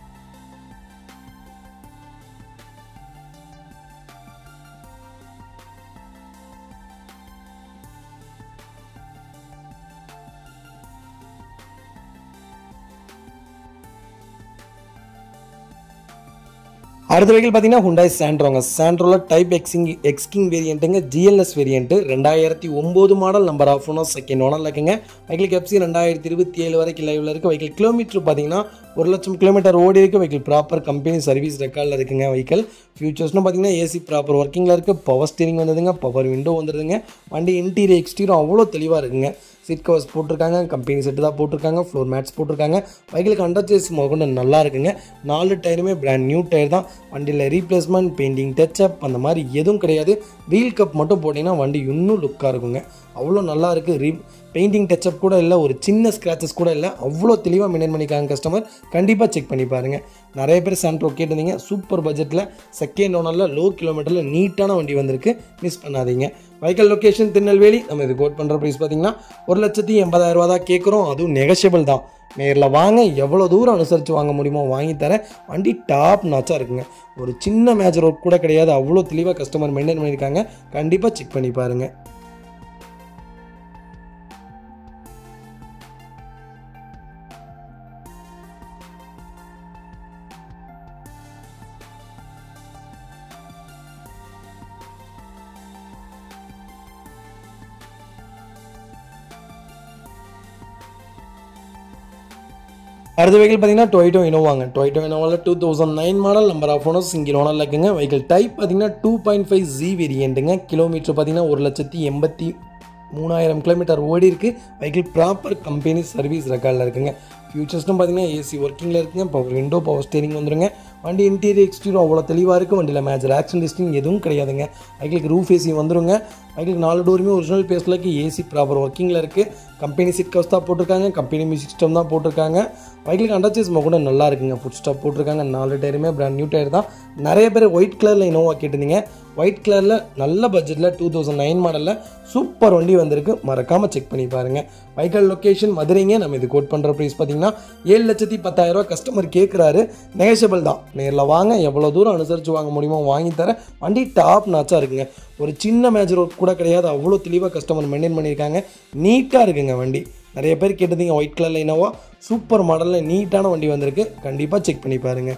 அடுத்த வெஹிக்கிள் பார்த்தீங்கன்னா ஹுண்டாய் சாண்ட்ரோங்க சாண்ட்ரோவில் டைப் எக்ஸிங் எக்ஸ்கிங் வேரியண்ட்டுங்க ஜிஎல்எஸ் வேரியண்ட்டு ரெண்டாயிரத்தி ஒம்பது model number of owner second owner இருக்குங்க வெஹிக்கிள் எஃப்சி ரெண்டாயிரத்தி இருபத்தி ஏழு வரைக்கும் லைவில் இருக்குது வெஹிக்கிள் கிலோமீட்டர் பார்த்தீங்கன்னா ஒரு லட்சம் கிலோமீட்டர் ஓடி இருக்குது வெஹிக்கிள் ப்ராப்பர் கம்பெனி சர்வீஸ் ரெக்கார்டில் இருக்குங்க வெஹிக்கிள் ஃபியூச்சர்ஸ்னு பார்த்தீங்கன்னா ஏசி ப்ராப்பர் ஒர்க்கிங்கில் இருக்குது பவர் ஸ்டீரிங் வந்ததுங்க பவர் விண்டோ வந்துடுதுங்க வண்டி இன்டீரியர் எக்ஸ்டீரியர் அவ்வளோ தெளிவாக இருக்குங்க சீட் கவர்ஸ் போட்டிருக்காங்க கம்பெனி செட்டு தான் போட்டிருக்காங்க ஃப்ளோர் மேட்ஸ் போட்டிருக்காங்க பைக்கிலுக்கு அண்டர் சேஸ் முதற்கொண்டு நல்லா இருக்குங்க நாலு டயருமே பிராண்ட் நியூ டயர் தான் வண்டியில் ரீப்ளேஸ்மெண்ட் பெயிண்டிங் டச்சப் அந்த மாதிரி எதுவும் கிடையாது வீல் கப் மட்டும் போட்டிங்கன்னா வண்டி இன்னும் லுக்காக இருக்குங்க அவ்வளோ நல்லா இருக்குது ரீ பெயிண்டிங் டச்சப் கூட இல்லை ஒரு சின்ன ஸ்க்ராச்சஸ் கூட இல்லை அவ்வளோ தெளிவாக மெயின்டைன் பண்ணிக்காங்க கஸ்டமர் கண்டிப்பாக செக் பண்ணி பாருங்கள் நிறைய பேர் சாண்ட்ரோ கேட்டிருந்தீங்க சூப்பர் பட்ஜெட்டில் செகண்ட் ஓனரில் லோ கிலோமீட்டரில் நீட்டான வண்டி வந்திருக்கு மிஸ் பண்ணாதீங்க வைக்கல் லொக்கேஷன் திருநெல்வேலி நம்ம இது கோட் பண்ணுற ப்ரைஸ் பார்த்தீங்கன்னா ஒரு லட்சத்தி எண்பதாயிரம் ரூபா தான் கேட்குறோம் அதுவும் நெகஷியபிள் தான் நேரில் வாங்க எவ்வளோ தூரம் அனுசரித்து வாங்க முடியுமோ வாங்கி தரேன் வண்டி டாப் நாச்சாக இருக்குங்க ஒரு சின்ன மேஜர் ஒர்க் கூட கிடையாது அவ்வளோ தெளிவாக கஸ்டமர் மெயின்டைன் பண்ணியிருக்காங்க கண்டிப்பாக செக் பண்ணி பாருங்கள் அடுத்த வெஹிக்கிள் பார்த்தீங்கன்னா டொய்டோ இனோவாங்க டொய்டோ இனோவாவில் two thousand nine model number of owners single ஓனரில் இருக்குங்க வெஹிக்கிள் டைப் பார்த்தீங்கன்னா டூ பாயிண்ட் ஃபைவ் ஜி வேரியண்ட்டுங்க கிலோமீட்டர் பார்த்தீங்கன்னா ஒரு லட்சத்தி எண்பத்தி மூணாயிரம் கிலோமீட்டர் ஓடி இருக்கு வெஹிக்கிள் ப்ராப்பர் கம்பெனி சர்வீஸ் ரெக்கார்டில் இருக்குங்க ஃபியூச்சர்ஸ்னு பார்த்தீங்கன்னா ஏசி ஒர்க்கிங்கில் இருக்குங்க பவர் விண்டோ பவர் ஸ்டேரிங் வந்துருங்க வண்டி இன்டீரியர் எக்ஸ்டீரியர் அவ்வளோ தெளிவாக இருக்குது வண்டியில் மேஜர் ஆக்ஷன் லிஸ்டிங் எதுவும் கிடையாதுங்க வெஹிக்கிளுக்கு ரூஃப் ஏசி வந்துருங்க வெஹிக்கிளுக்கு நாலு டோருமே ஒரிஜினல் பேஸில் ஏசி ப்ராப்பர் ஒர்க்கிங்கில் இருக்குது கம்பெனி சீட் கவர்ஸ் தான் போட்டிருக்காங்க கம்பெனி மியூசிக் சிஸ்டம் தான் போட்டிருக்காங்க வெஹிக்கிளுக்கு அண்டர்ச்சேஸ் கூட நல்லா இருக்குங்க ஃபுட் ஸ்டாப் போட்டிருக்காங்க நாலு டயருமே பிராண்ட் நியூ டயர் தான் நிறைய பேர் ஒயிட் கலரில் இனோவா கேட்டிருந்தீங்க ஒயிட் கலரில் நல்ல பட்ஜெட்டில் டூ தௌசண்ட் நைன் மாடலில் சூப்பர் வண்டி வந்திருக்கு மறக்காமல் செக் பண்ணி பாருங்கள் வெஹிக்கல் லொக்கேஷன் மதுரைங்க நம்ம இது கோட் பண்ணுற ப்ரைஸ் பார்த்தீங்கன்னா ஏழு லட்சத்தி பத்தாயிரரூவா கஸ்டமர் கேட்குறாரு நெகஷியபிள் தான் நேரில் வாங்க எவ்வளோ தூரம் அனுசரித்து வாங்க முடியுமோ வாங்கி தரேன் வண்டி டாப் நாச்சாக இருக்குங்க ஒரு சின்ன மேஜர் ஒர்க் கூட கிடையாது அவ்வளோ தெளிவாக கஸ்டமர் மெயின்டைன் பண்ணியிருக்காங்க நீட்டாக இருக்குங்க வண்டி நிறைய பேர் கேட்டிருந்தீங்க ஒயிட் கலரில் என்னவோ சூப்பர் மாடலில் நீட்டான வண்டி வந்திருக்கு கண்டிப்பாக செக் பண்ணி பாருங்கள்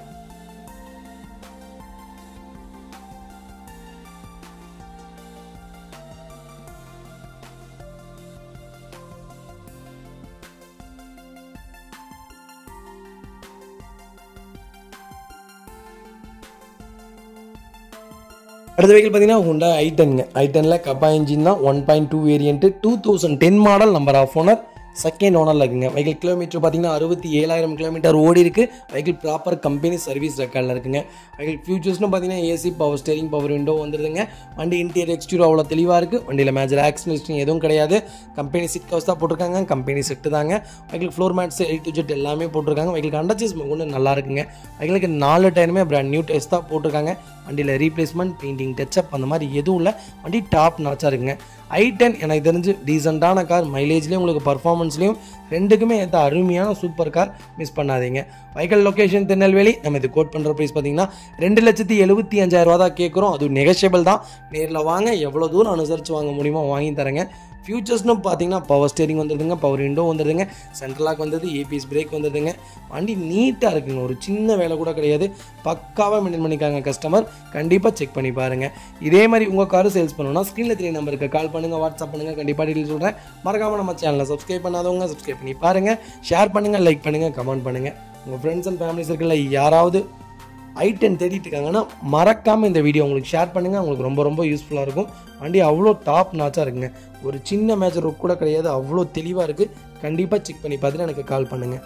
அடுத்த வெஹிக்கிள் பார்த்தீங்கன்னா ஹுண்டா ஐ டென்ங்க ஐ டெனில் கப்பா இன்ஜின் தான் one point two variant two thousand ten model number of owner second ஓனரில் இருக்குங்க வெஹிக்கிள் கிலோமீட்டர் பார்த்தீங்கன்னா அறுபத்தி ஏழாயிரம் கிலோமீட்டர் ஓடி இருக்கு வெஹிக்கிள் ப்ராப்பர் கம்பெனி சர்வீஸ் ரெக்கார்டில் இருக்குங்க வெஹிக்கிள் ஃபியூச்சர்ஸ்னு பார்த்தீங்கன்னா AC power steering power window வந்துருதுங்க வண்டி இன்டீரியர் எக்ஸ்டீரியர் அவ்வளோ தெளிவாக இருக்குது வண்டியில் மேஜர் ஆக்சிடென்ட் எதுவும் கிடையாது கம்பெனி சிட் கவர்ஸ் தான் போட்டிருக்காங்க கம்பெனி செட்டு தாங்க vehicle floor mats A to Z எல்லாமே போட்டிருக்காங்க வெஹிக்கிள் அண்டர்ச்சேஸ் கொண்டு நல்லா இருக்குங்க வெஹிக்கிளுக்கு நாலு டயருமே பிராண்ட் நியூ டெஸ்ட் தான் போட்டிருக்காங்க வண்டியில் ரீப்ளேஸ்மெண்ட் பெயிண்டிங் டச்சப் அந்த மாதிரி எதுவும் இல்லை வண்டி டாப் நாச்சாக இருக்குங்க ஐ டென் எனக்கு தெரிஞ்சு டீசெண்டான கார் மைலேஜ்லேயும் உங்களுக்கு பர்ஃபார்மன்ஸ்லேயும் ரெண்டுக்குமே ஏற்ற அருமையான சூப்பர் கார் மிஸ் பண்ணாதீங்க வைக்கல் லொக்கேஷன் திருநெல்வேலி நம்ம இது கோட் பண்ணுற ப்ரைஸ் பார்த்தீங்கன்னா ரெண்டு லட்சத்தி எழுபத்தி அஞ்சாயிரம் ரூபா தான் கேட்குறோம் அது நெகஷியபிள் தான் நேரில் வாங்க எவ்வளோ தூரம் அனுசரித்து வாங்க முடியுமோ வாங்கி தரேங்க ஃபியூச்சர்ஸ்னு பார்த்தீங்கன்னா பவர் ஸ்டேரிங் வந்துடுதுங்க பவர் விண்டோ வந்துடுதுங்க சென்ட்ரலாக் வந்தது ஏபிஎஸ் பிரேக் வந்துடுதுங்க வண்டி நீட்டாக இருக்குங்க ஒரு சின்ன வேலை கூட கிடையாது பக்காவாக மெயின்டைன் பண்ணிக்காங்க கஸ்டமர் கண்டிப்பாக செக் பண்ணி பாருங்கள் இதே மாதிரி உங்கள் காரு சேல்ஸ் பண்ணணும்னா ஸ்க்ரீனில் த்ரீ நம்பருக்கு கால் பண்ணுங்கள் வாட்ஸ்அப் பண்ணுங்கள் கண்டிப்பாக டீட்டெயில் சொல்கிறேன் மறக்காமல் நம்ம சேனலை சப்ஸ்கிரைப் பண்ணாதவங்க சப்ஸ்கிரைப் பண்ணி பாருங்கள் ஷேர் பண்ணுங்கள் லைக் பண்ணுங்கள் கமெண்ட் பண்ணுங்கள் உங்கள் ஃப்ரெண்ட்ஸ் அண்ட் ஃபேமிலி சர்க்கிளில் யாராவது ஐ டென் தேடிட்டு இருக்காங்கன்னா மறக்காமல் இந்த வீடியோ உங்களுக்கு ஷேர் பண்ணுங்கள் உங்களுக்கு ரொம்ப ரொம்ப யூஸ்ஃபுல்லாக இருக்கும் வண்டி அவ்வளோ டாப் நாச்சாக இருக்குங்க ஒரு சின்ன மேஜர் கூட கிடையாது அவ்வளோ தெளிவாக இருக்குது கண்டிப்பாக செக் பண்ணி பார்த்துட்டு எனக்கு கால் பண்ணுங்கள்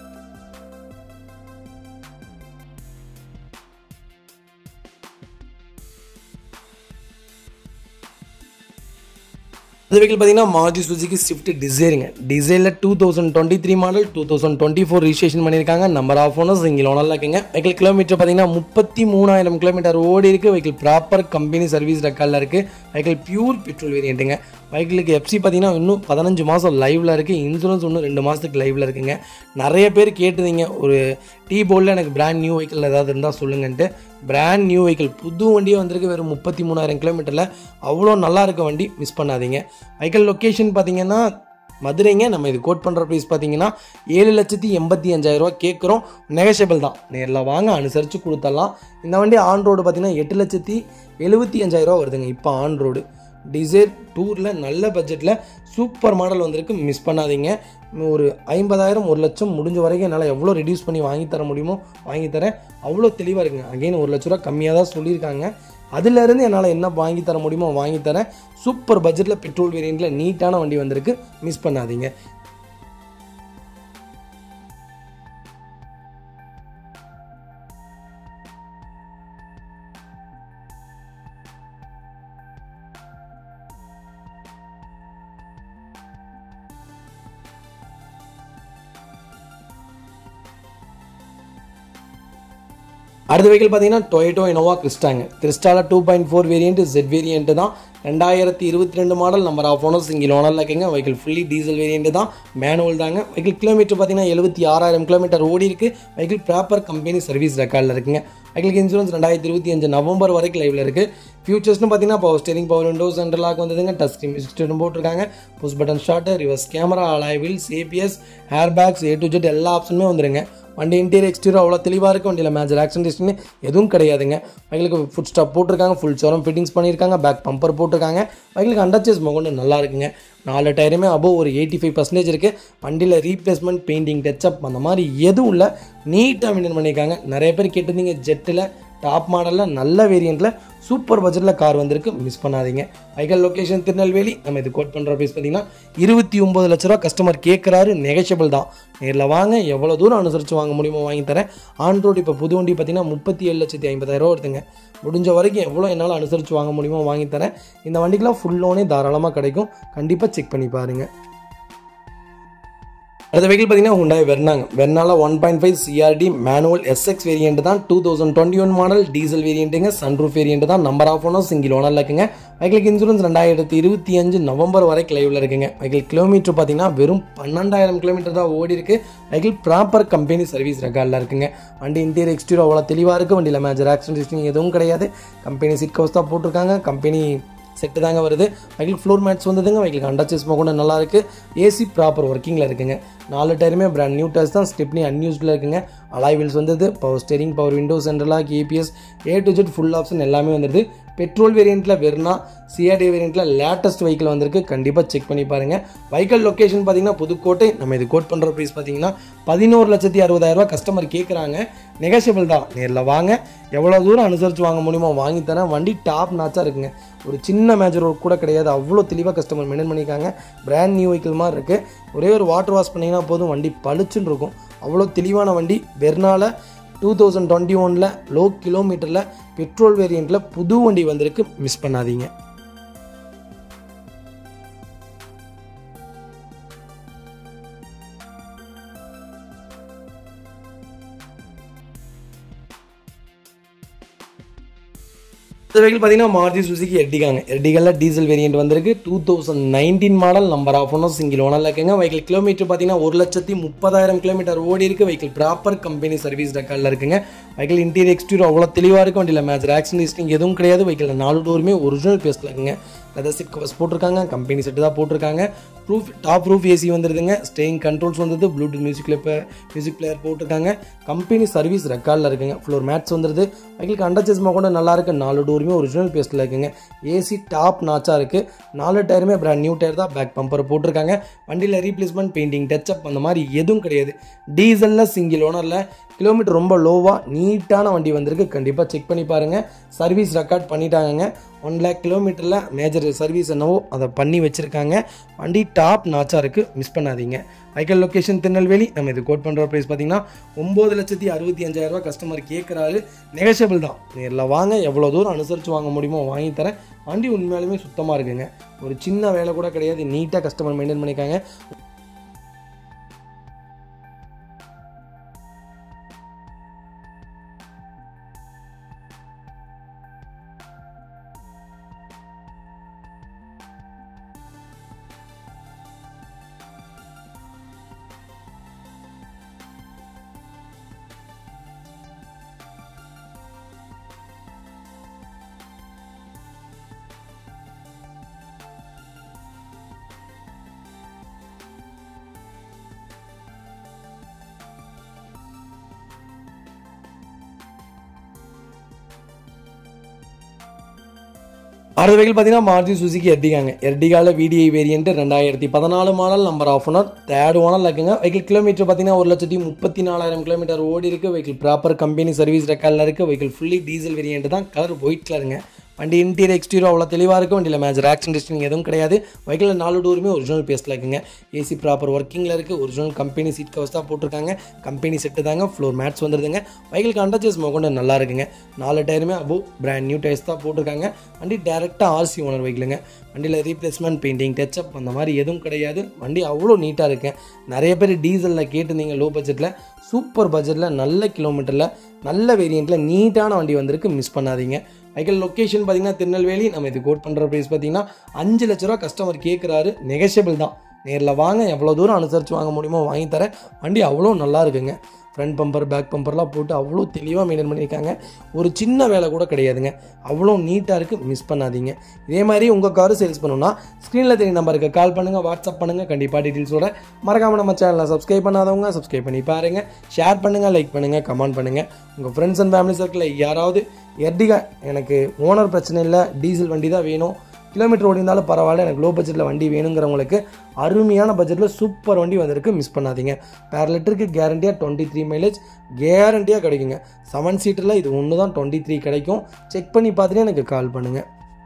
இந்த வெஹிக்கிள் பார்த்தீங்கன்னா மாருதி சுசுகி ஸ்விஃப்ட் டிசைருங்க டிசைரில் two thousand twenty three model two thousand twenty four registration பண்ணியிருக்காங்க நம்பர் ஆஃப் ஓனர்ஸ் சிங்கிள் ஓனரில் இருக்குங்க வெஹிக்கிள் கிலோமீட்டர் பார்த்தீங்கன்னா முப்பத்தி மூணாயிரம் கிலோமீட்டர் ஓடி இருக்குது வெஹிக்கிள் ப்ராப்பர் கம்பெனி சர்வீஸ் ரெக்கார்டில் இருக்குது வெஹிக்கிள் பியூர் பெட்ரோல் வேரியண்ட்டுங்க வெஹிக்கிளுக்கு எஃப்சி பார்த்தீங்கன்னா இன்னும் பதினஞ்சு மாதம் லைவில் இருக்குது இன்சூரன்ஸ் இன்னும் ரெண்டு மாதத்துக்கு லைவில் இருக்குங்க நிறைய பேர் கேட்டுதீங்க ஒரு டீ போர்டில் எனக்கு பிராண்ட் நியூ வெஹிக்கிள் ஏதாவது இருந்தால் சொல்லுங்கன்ட்டு பிராண்ட் நியூ வெஹிக்கிள் புது வண்டியே வந்திருக்கு வெறும் முப்பத்தி மூணாயிரம் கிலோமீட்டரில் அவ்வளோ நல்லா இருக்க வண்டி மிஸ் பண்ணாதீங்க வெஹிக்கிள் லொக்கேஷன் பார்த்தீங்கன்னா மதுரைங்க நம்ம இது கோட் பண்ணுற ப்ரைஸ் பார்த்தீங்கன்னா ஏழு லட்சத்தி எண்பத்தி அஞ்சாயிரரூவா கேட்குறோம் நெகஷியபிள் தான் நேரில் வாங்க அனுசரித்து கொடுத்துடலாம் இந்த வண்டி ஆன் ரோடு பார்த்தீங்கன்னா எட்டு லட்சத்தி எழுபத்தி அஞ்சாயிரரூவா வருதுங்க இப்போ ஆன் ரோடு டிசைர் டூரில் நல்ல பட்ஜெட்டில் சூப்பர் மாடல் வந்திருக்கு மிஸ் பண்ணாதீங்க ஒரு ஐம்பதாயிரம் ஒரு லட்சம் முடிஞ்ச வரைக்கும் என்னால் எவ்வளோ ரெடியூஸ் பண்ணி வாங்கி தர முடியுமோ வாங்கி தரேன் அவ்வளோ தெளிவாக இருக்குங்க அகைன் ஒரு லட்ச ரூபா கம்மியாக தான் சொல்லியிருக்காங்க அதுலேருந்து என்னால் என்ன வாங்கி தர முடியுமோ வாங்கி தரேன் சூப்பர் பட்ஜெட்டில் பெட்ரோல் வேரியண்ட்டில் நீட்டான வண்டி வந்திருக்கு மிஸ் பண்ணாதீங்க அடுத்த வெஹிக்கிள் பார்த்தீங்கன்னா டொயேட்டோ இனோவா கிறிஸ்டாங்க கிறிஸ்டால two point four variant Z variant தான் ரெண்டாயிரத்தி இருபத்தி ரெண்டு model number of owner single ஓனரில் இருக்குங்க வெஹிக்கிள் ஃபுல்லி டீசல் வேரியன்ட் தான் மேனுவல் தாங்க வெஹிக்கிள் கிலோமீட்டர் பார்த்தீங்கன்னா எழுபத்தி ஆறாயிரம் கிலோமீட்டர் ஓடி இருக்கு வெஹிக்கிள் ப்ராப்பர் கம்பெனி சர்வீஸ் ரெக்கார்டில் இருக்குங்க வெஹிக்கிள் இன்சூரன்ஸ் ரெண்டாயிரத்தி இருபத்தி அஞ்சு நவம்பர் வரைக்கும் லைவில் இருக்குது ஃபியூச்சர்ஸ்னு பார்த்தீங்கன்னா power steering power window central lock வந்ததுங்க டச் ஸ்க்ரீன் மியூசிக் போட்டிருக்காங்க push button start reverse camera alloy wheels ABS air bags A to Z எல்லா ஆப்ஷனுமே வந்துருங்க வண்டி இன்டீரியர் எக்ஸ்டீரியர் அவ்வளோ தெளிவாக இருக்குது வண்டியில் மேஜர் ஆக்சிடென்ட் எதுவும் கிடையாதுங்க வகைகளுக்கு ஃபுட் ஸ்டாப் போட்டிருக்காங்க ஃபுல் சோரம் ஃபிட்டிங்ஸ் பண்ணியிருக்காங்க பேக் பம்பர் போட்டிருக்காங்க வகைகளுக்கு அண்டர்ச்சேஸ் மொகண்டு நல்லா இருக்குங்க நாலு டயருமே அபோவ் ஒரு எயிட்டி ஃபைவ் பர்சன்டேஜ் இருக்குது வண்டியில் ரீப்ளேஸ்மெண்ட் பெயிண்டிங் டச்சப் அந்த மாதிரி எதுவும் இல்லை நீட்டாக மெயின்டைன் பண்ணியிருக்காங்க நிறைய பேர் கேட்டிருந்தீங்க ஜெட்டில் டாப் மாடலில் நல்ல வேரியண்ட்டில் சூப்பர் பட்ஜெட்டில் கார் வந்திருக்கு மிஸ் பண்ணாதீங்க வைக்கல் லொக்கேஷன் திருநெல்வேலி நம்ம இது கோட் பண்ணுற ப்ரைஸ் பார்த்தீங்கன்னா இருபத்தி ஒம்பது லட்ச ரூபா கஸ்டமர் கேட்குறாரு நெகஷியபிள் தான் நேரில் வாங்க எவ்வளோ தூரம் அனுசரித்து வாங்க முடியுமோ வாங்கி தரேன் ஆன் ரோடு இப்போ புது வண்டி பார்த்தீங்கன்னா முப்பத்தி ஏழு லட்சத்தி ஐம்பதாயிரம் வருதுங்க முடிஞ்ச வரைக்கும் எவ்வளோ என்னால் அனுசரித்து வாங்க முடியுமோ வாங்கி தரேன் இந்த வண்டிக்கெலாம் ஃபுல் லோனே தாராளமாக கிடைக்கும் கண்டிப்பாக செக் பண்ணி பாருங்கள் அடுத்த வெஹிக்கிள் பார்த்தீங்கன்னா ஹுண்டாய் வெர்னாங்க வெர்னால one point five CRDi manual SX variant தான் two thousand twenty one model diesel வேரியண்ட்டுங்க சன்ரூஃப் வேரியன்ட் தான் நம்பர் ஆஃப் ஓனர் சிங்கிள் ஓனரில் இருக்குங்க வெஹிக்கிளுக்கு இன்சூரன்ஸ் ரெண்டாயிரத்தி இருபத்தி அஞ்சு நவம்பர் வரைக்கும் லைவில் இருக்குங்க வெஹிக்கிள் கிலோமீட்டர் பார்த்தீங்கன்னா வெறும் பன்னெண்டாயிரம் கிலோமீட்டர் தான் ஓடி இருக்கு வெஹிக்கிள் ப்ராப்பர் கம்பெனி சர்வீஸ் ரெக்கார்டில் இருக்குங்க வண்டி இன்டீரியர் எக்ஸ்டீரியர் அவ்வளோ தெளிவாக இருக்குது வண்டியில் மேஜர் ஆக்சிடென்ட் எதுவும் கிடையாது கம்பெனி சீட் கவர்ஸ் தான் போட்டிருக்காங்க கம்பெனி செட்டு தாங்க வருது வெஹிக்கிள் ஃப்ளோர் மேட்ஸ் வந்ததுங்க வெஹிக்கிள் அண்டர்ச்சேஸ் கூட நல்லா இருக்குது ஏசி ப்ராப்பர் ஒர்க்கிங்கில் இருக்குங்க நாலு டயருமே பிராண்ட் நியூ டயர்ஸ் தான் ஸ்டெப்னி அன்யூஸ்டில் இருக்குங்க அலாய் வீல்ஸ் வந்தது power steering power window central lock ABS A to Z full option எல்லாமே வந்துடுது பெட்ரோல் வேரியண்ட்டில் வெர்னா சிஆர்டி வேரியண்ட்டில் லேட்டஸ்ட் வெஹிக்கிள் வந்திருக்கு கண்டிப்பாக செக் பண்ணி பாருங்கள் வெஹிக்கிள் லொக்கேஷன் பார்த்தீங்கன்னா புதுக்கோட்டை நம்ம இது கோட் பண்ணுற ப்ரைஸ் பார்த்தீங்கன்னா பதினோரு லட்சத்தி அறுபதாயிரரூபா கஸ்டமர் கேட்குறாங்க நெகஷியபிள் தான் நேரில் வாங்க எவ்வளோ தூரம் அனுசரித்து வாங்க முடியுமோ வாங்கி தரேன் வண்டி டாப் நாச்சாக இருக்குங்க ஒரு சின்ன மேஜர் ஒர்க் கூட கிடையாது அவ்வளோ தெளிவாக கஸ்டமர் மெயின்டைன் பண்ணியிருக்காங்க பிராண்ட் நியூ வெஹிக்கிள் மாதிரி இருக்குது ஒரே ஒரு வாட்டர் வாஷ் பண்ணிங்கன்னா போதும் வண்டி பளிச்சுன்னு இருக்கும் அவ்வளோ தெளிவான வண்டி வெர்னால டூ தௌசண்ட் டுவெண்ட்டி ஒனில் லோ கிலோமீட்டரில் பெட்ரோல் வேரியண்ட்டில் புது வண்டி வந்திருக்கு மிஸ் பண்ணாதீங்க இந்த வெஹிக்கிள் பார்த்தீங்கன்னா மாருதி சுசுகி எர்டிகாங்க எர்டிகாவில் டீசல் வேரியன்ட் வந்திருக்கு two thousand nineteen model number of ஒன்றும் சிங்கிள் ஓனரில் இருக்குங்க வெஹிக்கிள் கிலோமீட்டர் பார்த்தீங்கன்னா ஒரு லட்சத்தி முப்பதாயிரம் கிலோமீட்டர் ஓடி இருக்கு வெஹிக்கிள் ப்ராப்பர் கம்பெனி சர்வீஸ் ரெக்கார்டில் இருக்குங்க வெஹிக்கிள் இன்டீரியர் எக்ஸ்டீரியர் அவ்வளோ தெளிவாக இருக்கும் வண்டியில் மேட்ச் ஆக்சிடென்ட் ஹிஸ்டிங் எதுவும் கிடையாது வெஹிக்கிள் நாலு டோருமே ஒரிஜினல் பேஸ்டில் இருக்குங்க லெதர் சீட் கவர்ஸ் போட்டிருக்காங்க கம்பெனி செட்டு தான் போட்டிருக்காங்க ப்ரூஃப் டாப் ப்ரூஃப் ஏசி வந்துருதுங்க ஸ்டேயிங் கண்ட்ரோல்ஸ் வந்தது Bluetooth music player music player போட்டிருக்காங்க கம்பெனி சர்வீஸ் ரெக்கார்டில் இருக்குங்க ஃப்ளோர் மேட்ஸ் வந்துருது வெஹிக்கிள் அண்டர்ச்சேஸ்மா கூட நல்லா இருக்கு நாலு டோருமே ஒரிஜினல் பேஸ்ட்டில் இருக்குங்க ஏசி டாப் நாச்சாக இருக்குது நாலு டயருமே பிராண்ட் நியூ டயர் தான் பேக் பம்பர் போட்டிருக்காங்க வண்டியில் ரீப்ளேஸ்மெண்ட் பெயிண்டிங் டச்சப் அந்த மாதிரி எதுவும் கிடையாது டீசலில் சிங்கிள் ஓனரில் கிலோமீட்டர் ரொம்ப லோவாக நீட்டான வண்டி வந்திருக்கு கண்டிப்பாக செக் பண்ணி பாருங்கள் சர்வீஸ் ரெக்கார்ட் பண்ணிட்டாங்கங்க ஒன் லேக் கிலோமீட்டரில் மேஜர் சர்வீஸ் என்னவோ அதை பண்ணி வச்சுருக்காங்க வண்டி டாப் நாச்சாக இருக்குது மிஸ் பண்ணாதீங்க வைக்கல் லொக்கேஷன் திருநெல்வேலி நம்ம இது கோட் பண்ணுற ப்ரைஸ் பார்த்தீங்கன்னா ஒம்பது லட்சத்தி அறுபத்தி அஞ்சாயிரரூபா கஸ்டமர் கேட்குறாரு நெகஷியபிள் தான் நேரில் வாங்க எவ்வளோ தூரம் அனுசரித்து வாங்க முடியுமோ வாங்கி தரேன் வண்டி உண்மையாலுமே சுத்தமாக இருக்குங்க ஒரு சின்ன வேலை கூட கிடையாது நீட்டாக கஸ்டமர் மெயின்டைன் பண்ணியிருக்காங்க அடுத்த வெஹிக்கிள் பார்த்தீங்கன்னா மாருதி சுசுகி எர்டிகாங்க எர்டிகாவில் விடிஐ வேரியன்ட் ரெண்டாயிரத்தி பதினாலு model number of owner third owner இருக்குங்க வெஹிக்கிள் கிலோமீட்டர் பார்த்தீங்கன்னா ஒரு லட்சத்தி முப்பத்தி நாலாயிரம் கிலோமீட்டர் ஓடி இருக்கு வெஹிக்கிள் ப்ராப்பர் கம்பெனி சர்வீஸ் ரெக்கார்டில் இருக்குது வெஹிக்கிள் ஃபுல்லி டீசல் வேரியன்ட் தான் கலர் ஒயிட் கலருங்க வண்டி இன்டீரியர் எக்ஸ்டீரியர் அவ்வளோ தெளிவாக இருக்கும் வண்டியில் மேஜர் ஆக்ஷன் டிஸ்டிங் எதுவும் கிடையாது வெஹிக்கிளில் நாலு டோருமே ஒரிஜினல் பேஸ்ட்டில் இருக்குங்க ஏசி ப்ராப்பர் ஒர்க்கிங்கில் இருக்குது ஒரிஜினல் கம்பெனி சீட் கவர்ஸ் தான் போட்டிருக்காங்க கம்பெனி செட்டு தாங்க ஃப்ளோர் மேட்ஸ் வந்துருதுங்க வெஹிக்கிள் அண்டர்ச்சேஸ் கொண்டு நல்லா இருக்குங்க நாலு டயருமே அபோவ் பிராண்ட் நியூ டயர்ஸ் தான் போட்டிருக்காங்க வண்டி டேரெக்டாக ஆர்சி ஓனர் வெஹிக்கிளுங்க வண்டியில் ரீப்ளேஸ்மெண்ட் பெயிண்டிங் டச்சப் அந்த மாதிரி எதுவும் கிடையாது வண்டி அவ்வளோ நீட்டாக இருக்கேன் நிறைய பேர் டீசலில் கேட்டிருந்தீங்க லோ பட்ஜெட்டில் சூப்பர் பட்ஜெட்டில் நல்ல கிலோமீட்டரில் நல்ல வேரியண்ட்டில் நீட்டான வண்டி வந்திருக்கு மிஸ் பண்ணாதீங்க வெஹிக்கல் லொக்கேஷன் பார்த்தீங்கன்னா திருநெல்வேலி நம்ம இது கோட் பண்ணுற ப்ரைஸ் பார்த்தீங்கன்னா அஞ்சு லட்ச ரூபா கஸ்டமர் கேட்குறாரு நெகஷியபிள் தான் நேரில் வாங்க எவ்வளோ தூரம் அனுசரித்து வாங்க முடியுமோ வாங்கி தரேன் வண்டி அவ்வளோ நல்லா இருக்குங்க ஃப்ரண்ட் பம்பர் பேக் பம்பர்லாம் போட்டு அவ்வளோ தெளிவாக மெயின்டைன் பண்ணியிருக்காங்க ஒரு சின்ன வேலை கூட கிடையாதுங்க அவ்வளோ நீட்டாக இருக்குது மிஸ் பண்ணாதீங்க இதே மாதிரி உங்கள் காரு சேல்ஸ் பண்ணணும்னா ஸ்க்ரீனில் தெரிய நம்பருக்கு கால் பண்ணுங்கள் வாட்ஸ்அப் பண்ணுங்கள் கண்டிப்பாக டீட்டெயில்ஸோட மறக்காமல் நம்ம சேனலை சப்ஸ்கிரைப் பண்ணாதவங்க சப்ஸ்கிரைப் பண்ணி பாருங்கள் ஷேர் பண்ணுங்கள் லைக் பண்ணுங்கள் கமெண்ட் பண்ணுங்கள் உங்கள் ஃப்ரெண்ட்ஸ் அண்ட் ஃபேமிலி சர்க்கிளில் யாராவது எர்டிகா எனக்கு ஓனர் பிரச்சனை இல்லை டீசல் வண்டி தான் வேணும் கிலோமீட்டர் ஓடி இருந்தாலும் பரவாயில்ல எனக்கு லோ பட்ஜெட்டில் வண்டி வேணுங்கிறவங்களுக்கு அருமையான பட்ஜெட்டில் சூப்பர் வண்டி வந்திருக்கு மிஸ் பண்ணாதீங்க பேர் லிட்டருக்கு கேரண்டியாக டுவெண்ட்டி த்ரீ மைலேஜ் கேரண்டியாக கிடைக்குங்க செவன் சீட்டரில் இது ஒன்று தான் டுவெண்ட்டி த்ரீ கிடைக்கும் செக் பண்ணி பார்த்துட்டு எனக்கு கால் பண்ணுங்கள்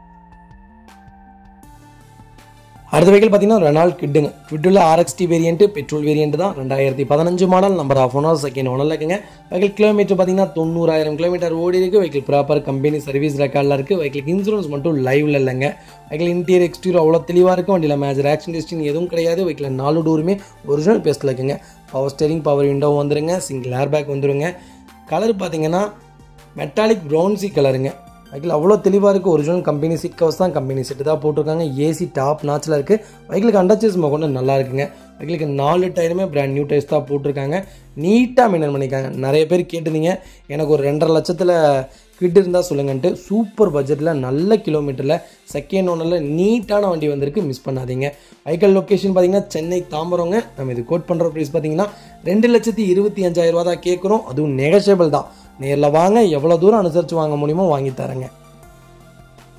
அடுத்த வெஹிக்கிள் பார்த்தீங்கன்னா ரெனால்ட் கிட்டுங்க கிட்டில் ஆர்எக்ஸ்டி வேரியன்ட் பெட்ரோல் வேரியன்ட் தான் ரெண்டாயிரத்தி பதினஞ்சு model number of one second ஒன்றில் இருக்குங்க வெஹிக்கிள் கிலோமீட்டர் பார்த்தீங்கன்னா தொண்ணூறாயிரம் கிலோமீட்டர் ஓடி இருக்குது வெஹிக்கிள் ப்ராப்பர் கம்பெனி சர்வீஸ் ரெக்கார்டில் இருக்குது வெஹிக்கிள் இன்சூரன்ஸ் மட்டும் லைவ்ல இல்லைங்க வெஹிக்கிள் இன்டீரியர் எக்ஸ்டீரியர் அவ்வளோ தெளிவாக இருக்கும் வண்டியில் மேஜர் ஆக்ஷன் டெஸ்டிங் எதுவும் கிடையாது வெஹிக்கிள் நாலு டோருமே ஒரிஜினல் பேஸ்ட்டில் இருக்குங்க பவர் ஸ்டேரிங் பவர் விண்டோ வந்துருங்க சிங்கிள் ஏர் பேக் வந்துருங்க கலர் பார்த்தீங்கன்னா மெட்டாலிக் ப்ரௌன்சி கலருங்க வெஹிக்கிள் அவ்வளோ தெளிவாக இருக்குது ஒரிஜினல் கம்பெனி சீட் கவர்ஸ் தான் கம்பெனி செட்டு தான் போட்டிருக்காங்க ஏசி டாப் நாச்சில் இருக்குது வெஹிக்கிளுக்கு அண்டர்ச்சேஸ் கொண்டு நல்லா இருக்குங்க வெஹிக்கிளுக்கு நாலு டயருமே பிராண்ட் நியூ டயர்ஸ் தான் போட்டிருக்காங்க நீட்டாக மெயின்டைன் பண்ணியிருக்காங்க நிறைய பேர் கேட்டிருந்தீங்க எனக்கு ஒரு ரெண்டரை லட்சத்தில் கிட் இருந்தால் சொல்லுங்கன்ட்டு சூப்பர் பட்ஜெட்டில் நல்ல கிலோமீட்டரில் செகண்ட் ஓனரில் நீட்டான வண்டி வந்திருக்கு மிஸ் பண்ணாதீங்க வெஹிக்கல் லொக்கேஷன் பார்த்தீங்கன்னா சென்னை தாம்பரங்க நம்ம இது கோட் பண்ணுற ப்ரைஸ் பார்த்தீங்கன்னா ரெண்டு லட்சத்தி இருபத்தி அஞ்சாயிரம் ரூபா தான் கேட்குறோம் அதுவும் நெகஷியபிள் தான் நேரில் வாங்க எவ்வளோ தூரம் அனுசரித்து வாங்க முடியுமோ வாங்கி தரேங்க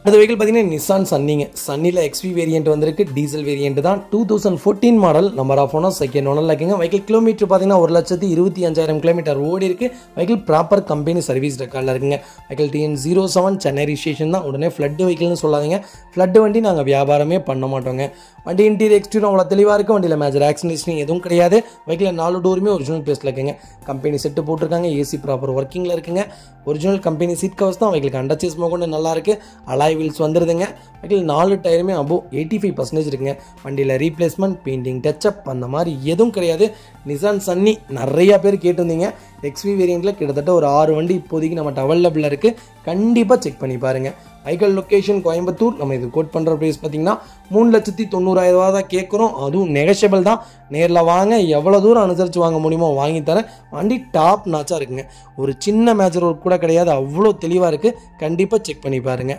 அடுத்த வெஹிக்கிள் பார்த்தீங்கன்னா நிசான் சன்னிங்க சன்னியில் எக்ஸ்வி வேரியன்ட் வந்திருக்கு டீசல் வேரியன்ட் தான் two thousand fourteen model number of owner second owner இருக்குங்க வெஹிக்கிள் கிலோமீட்டர் பார்த்தீங்கன்னா ஒரு லட்சத்தி இருபத்தி அஞ்சாயிரம் கிலோமீட்டர் ஓடி இருக்கு வெஹிக்கிள் ப்ராப்பர் கம்பெனி சர்வீஸ் ரெக்கார்டில் இருக்குங்க vehicle TN zero seven Chennai registration தான் உடனே ஃப்ளட் வெஹிக்கிள்னு சொல்லாதீங்க ஃப்ளட் வண்டி நாங்கள் வியாபாரமே பண்ண மாட்டோங்க வண்டி இன்டீரியர் எக்ஸ்டீரியர் அவ்வளோ தெளிவாக இருக்கும் வண்டியில் மேஜர் ஆக்சிடென்ட் எதுவும் கிடையாது வெஹிக்கிள் நாலு டோருமே ஒரிஜினல் பேஸில் இருக்குங்க கம்பெனி செட்டு போட்டிருக்காங்க ஏசி ப்ராப்பர் ஒர்க்கிங்கில் இருக்குங்க ஒரிஜினல் கம்பெனி சீட் கவர்ஸ் தான் வெஹிக்கிள் அண்டர்ச்சேஸ் கொண்டு நல்லா இருக்கு அலாய் வீல்ஸ் வந்துருதுங்க வெஹிக்கிள் நாலு டயருமே அபோ எயிட்டி ஃபைவ் பர்சன்டேஜ் இருக்குங்க வண்டியில் ரீப்ளேஸ்மெண்ட் பெயிண்டிங் டச்சப் அந்த மாதிரி எதுவும் கிடையாது நிசான் சன்னி நிறையா பேர் கேட்டிருந்தீங்க எக்ஸ்வி வேரியண்ட்டில் கிட்டத்தட்ட ஒரு ஆறு வண்டி இப்போதைக்கு நம்மகிட்ட அவைலபிளாக இருக்குது கண்டிப்பாக செக் பண்ணி பாருங்கள் ஐக்கல் லொக்கேஷன் கோயம்புத்தூர் நம்ம இது கோட் பண்ணுற ப்ரைஸ் பார்த்தீங்கன்னா மூணு லட்சத்தி தொண்ணூறாயிரம் ரூபா தான் கேட்குறோம் அதுவும் நெகஷபிள் தான் நேரில் வாங்க எவ்வளோ தூரம் அனுசரித்து வாங்க முடியுமோ வாங்கி தரேன் வண்டி டாப் நாச்சாக இருக்குங்க ஒரு சின்ன மேஜர் ஒர்க் கூட கிடையாது அவ்வளோ தெளிவாக இருக்குது கண்டிப்பாக செக் பண்ணி பாருங்கள்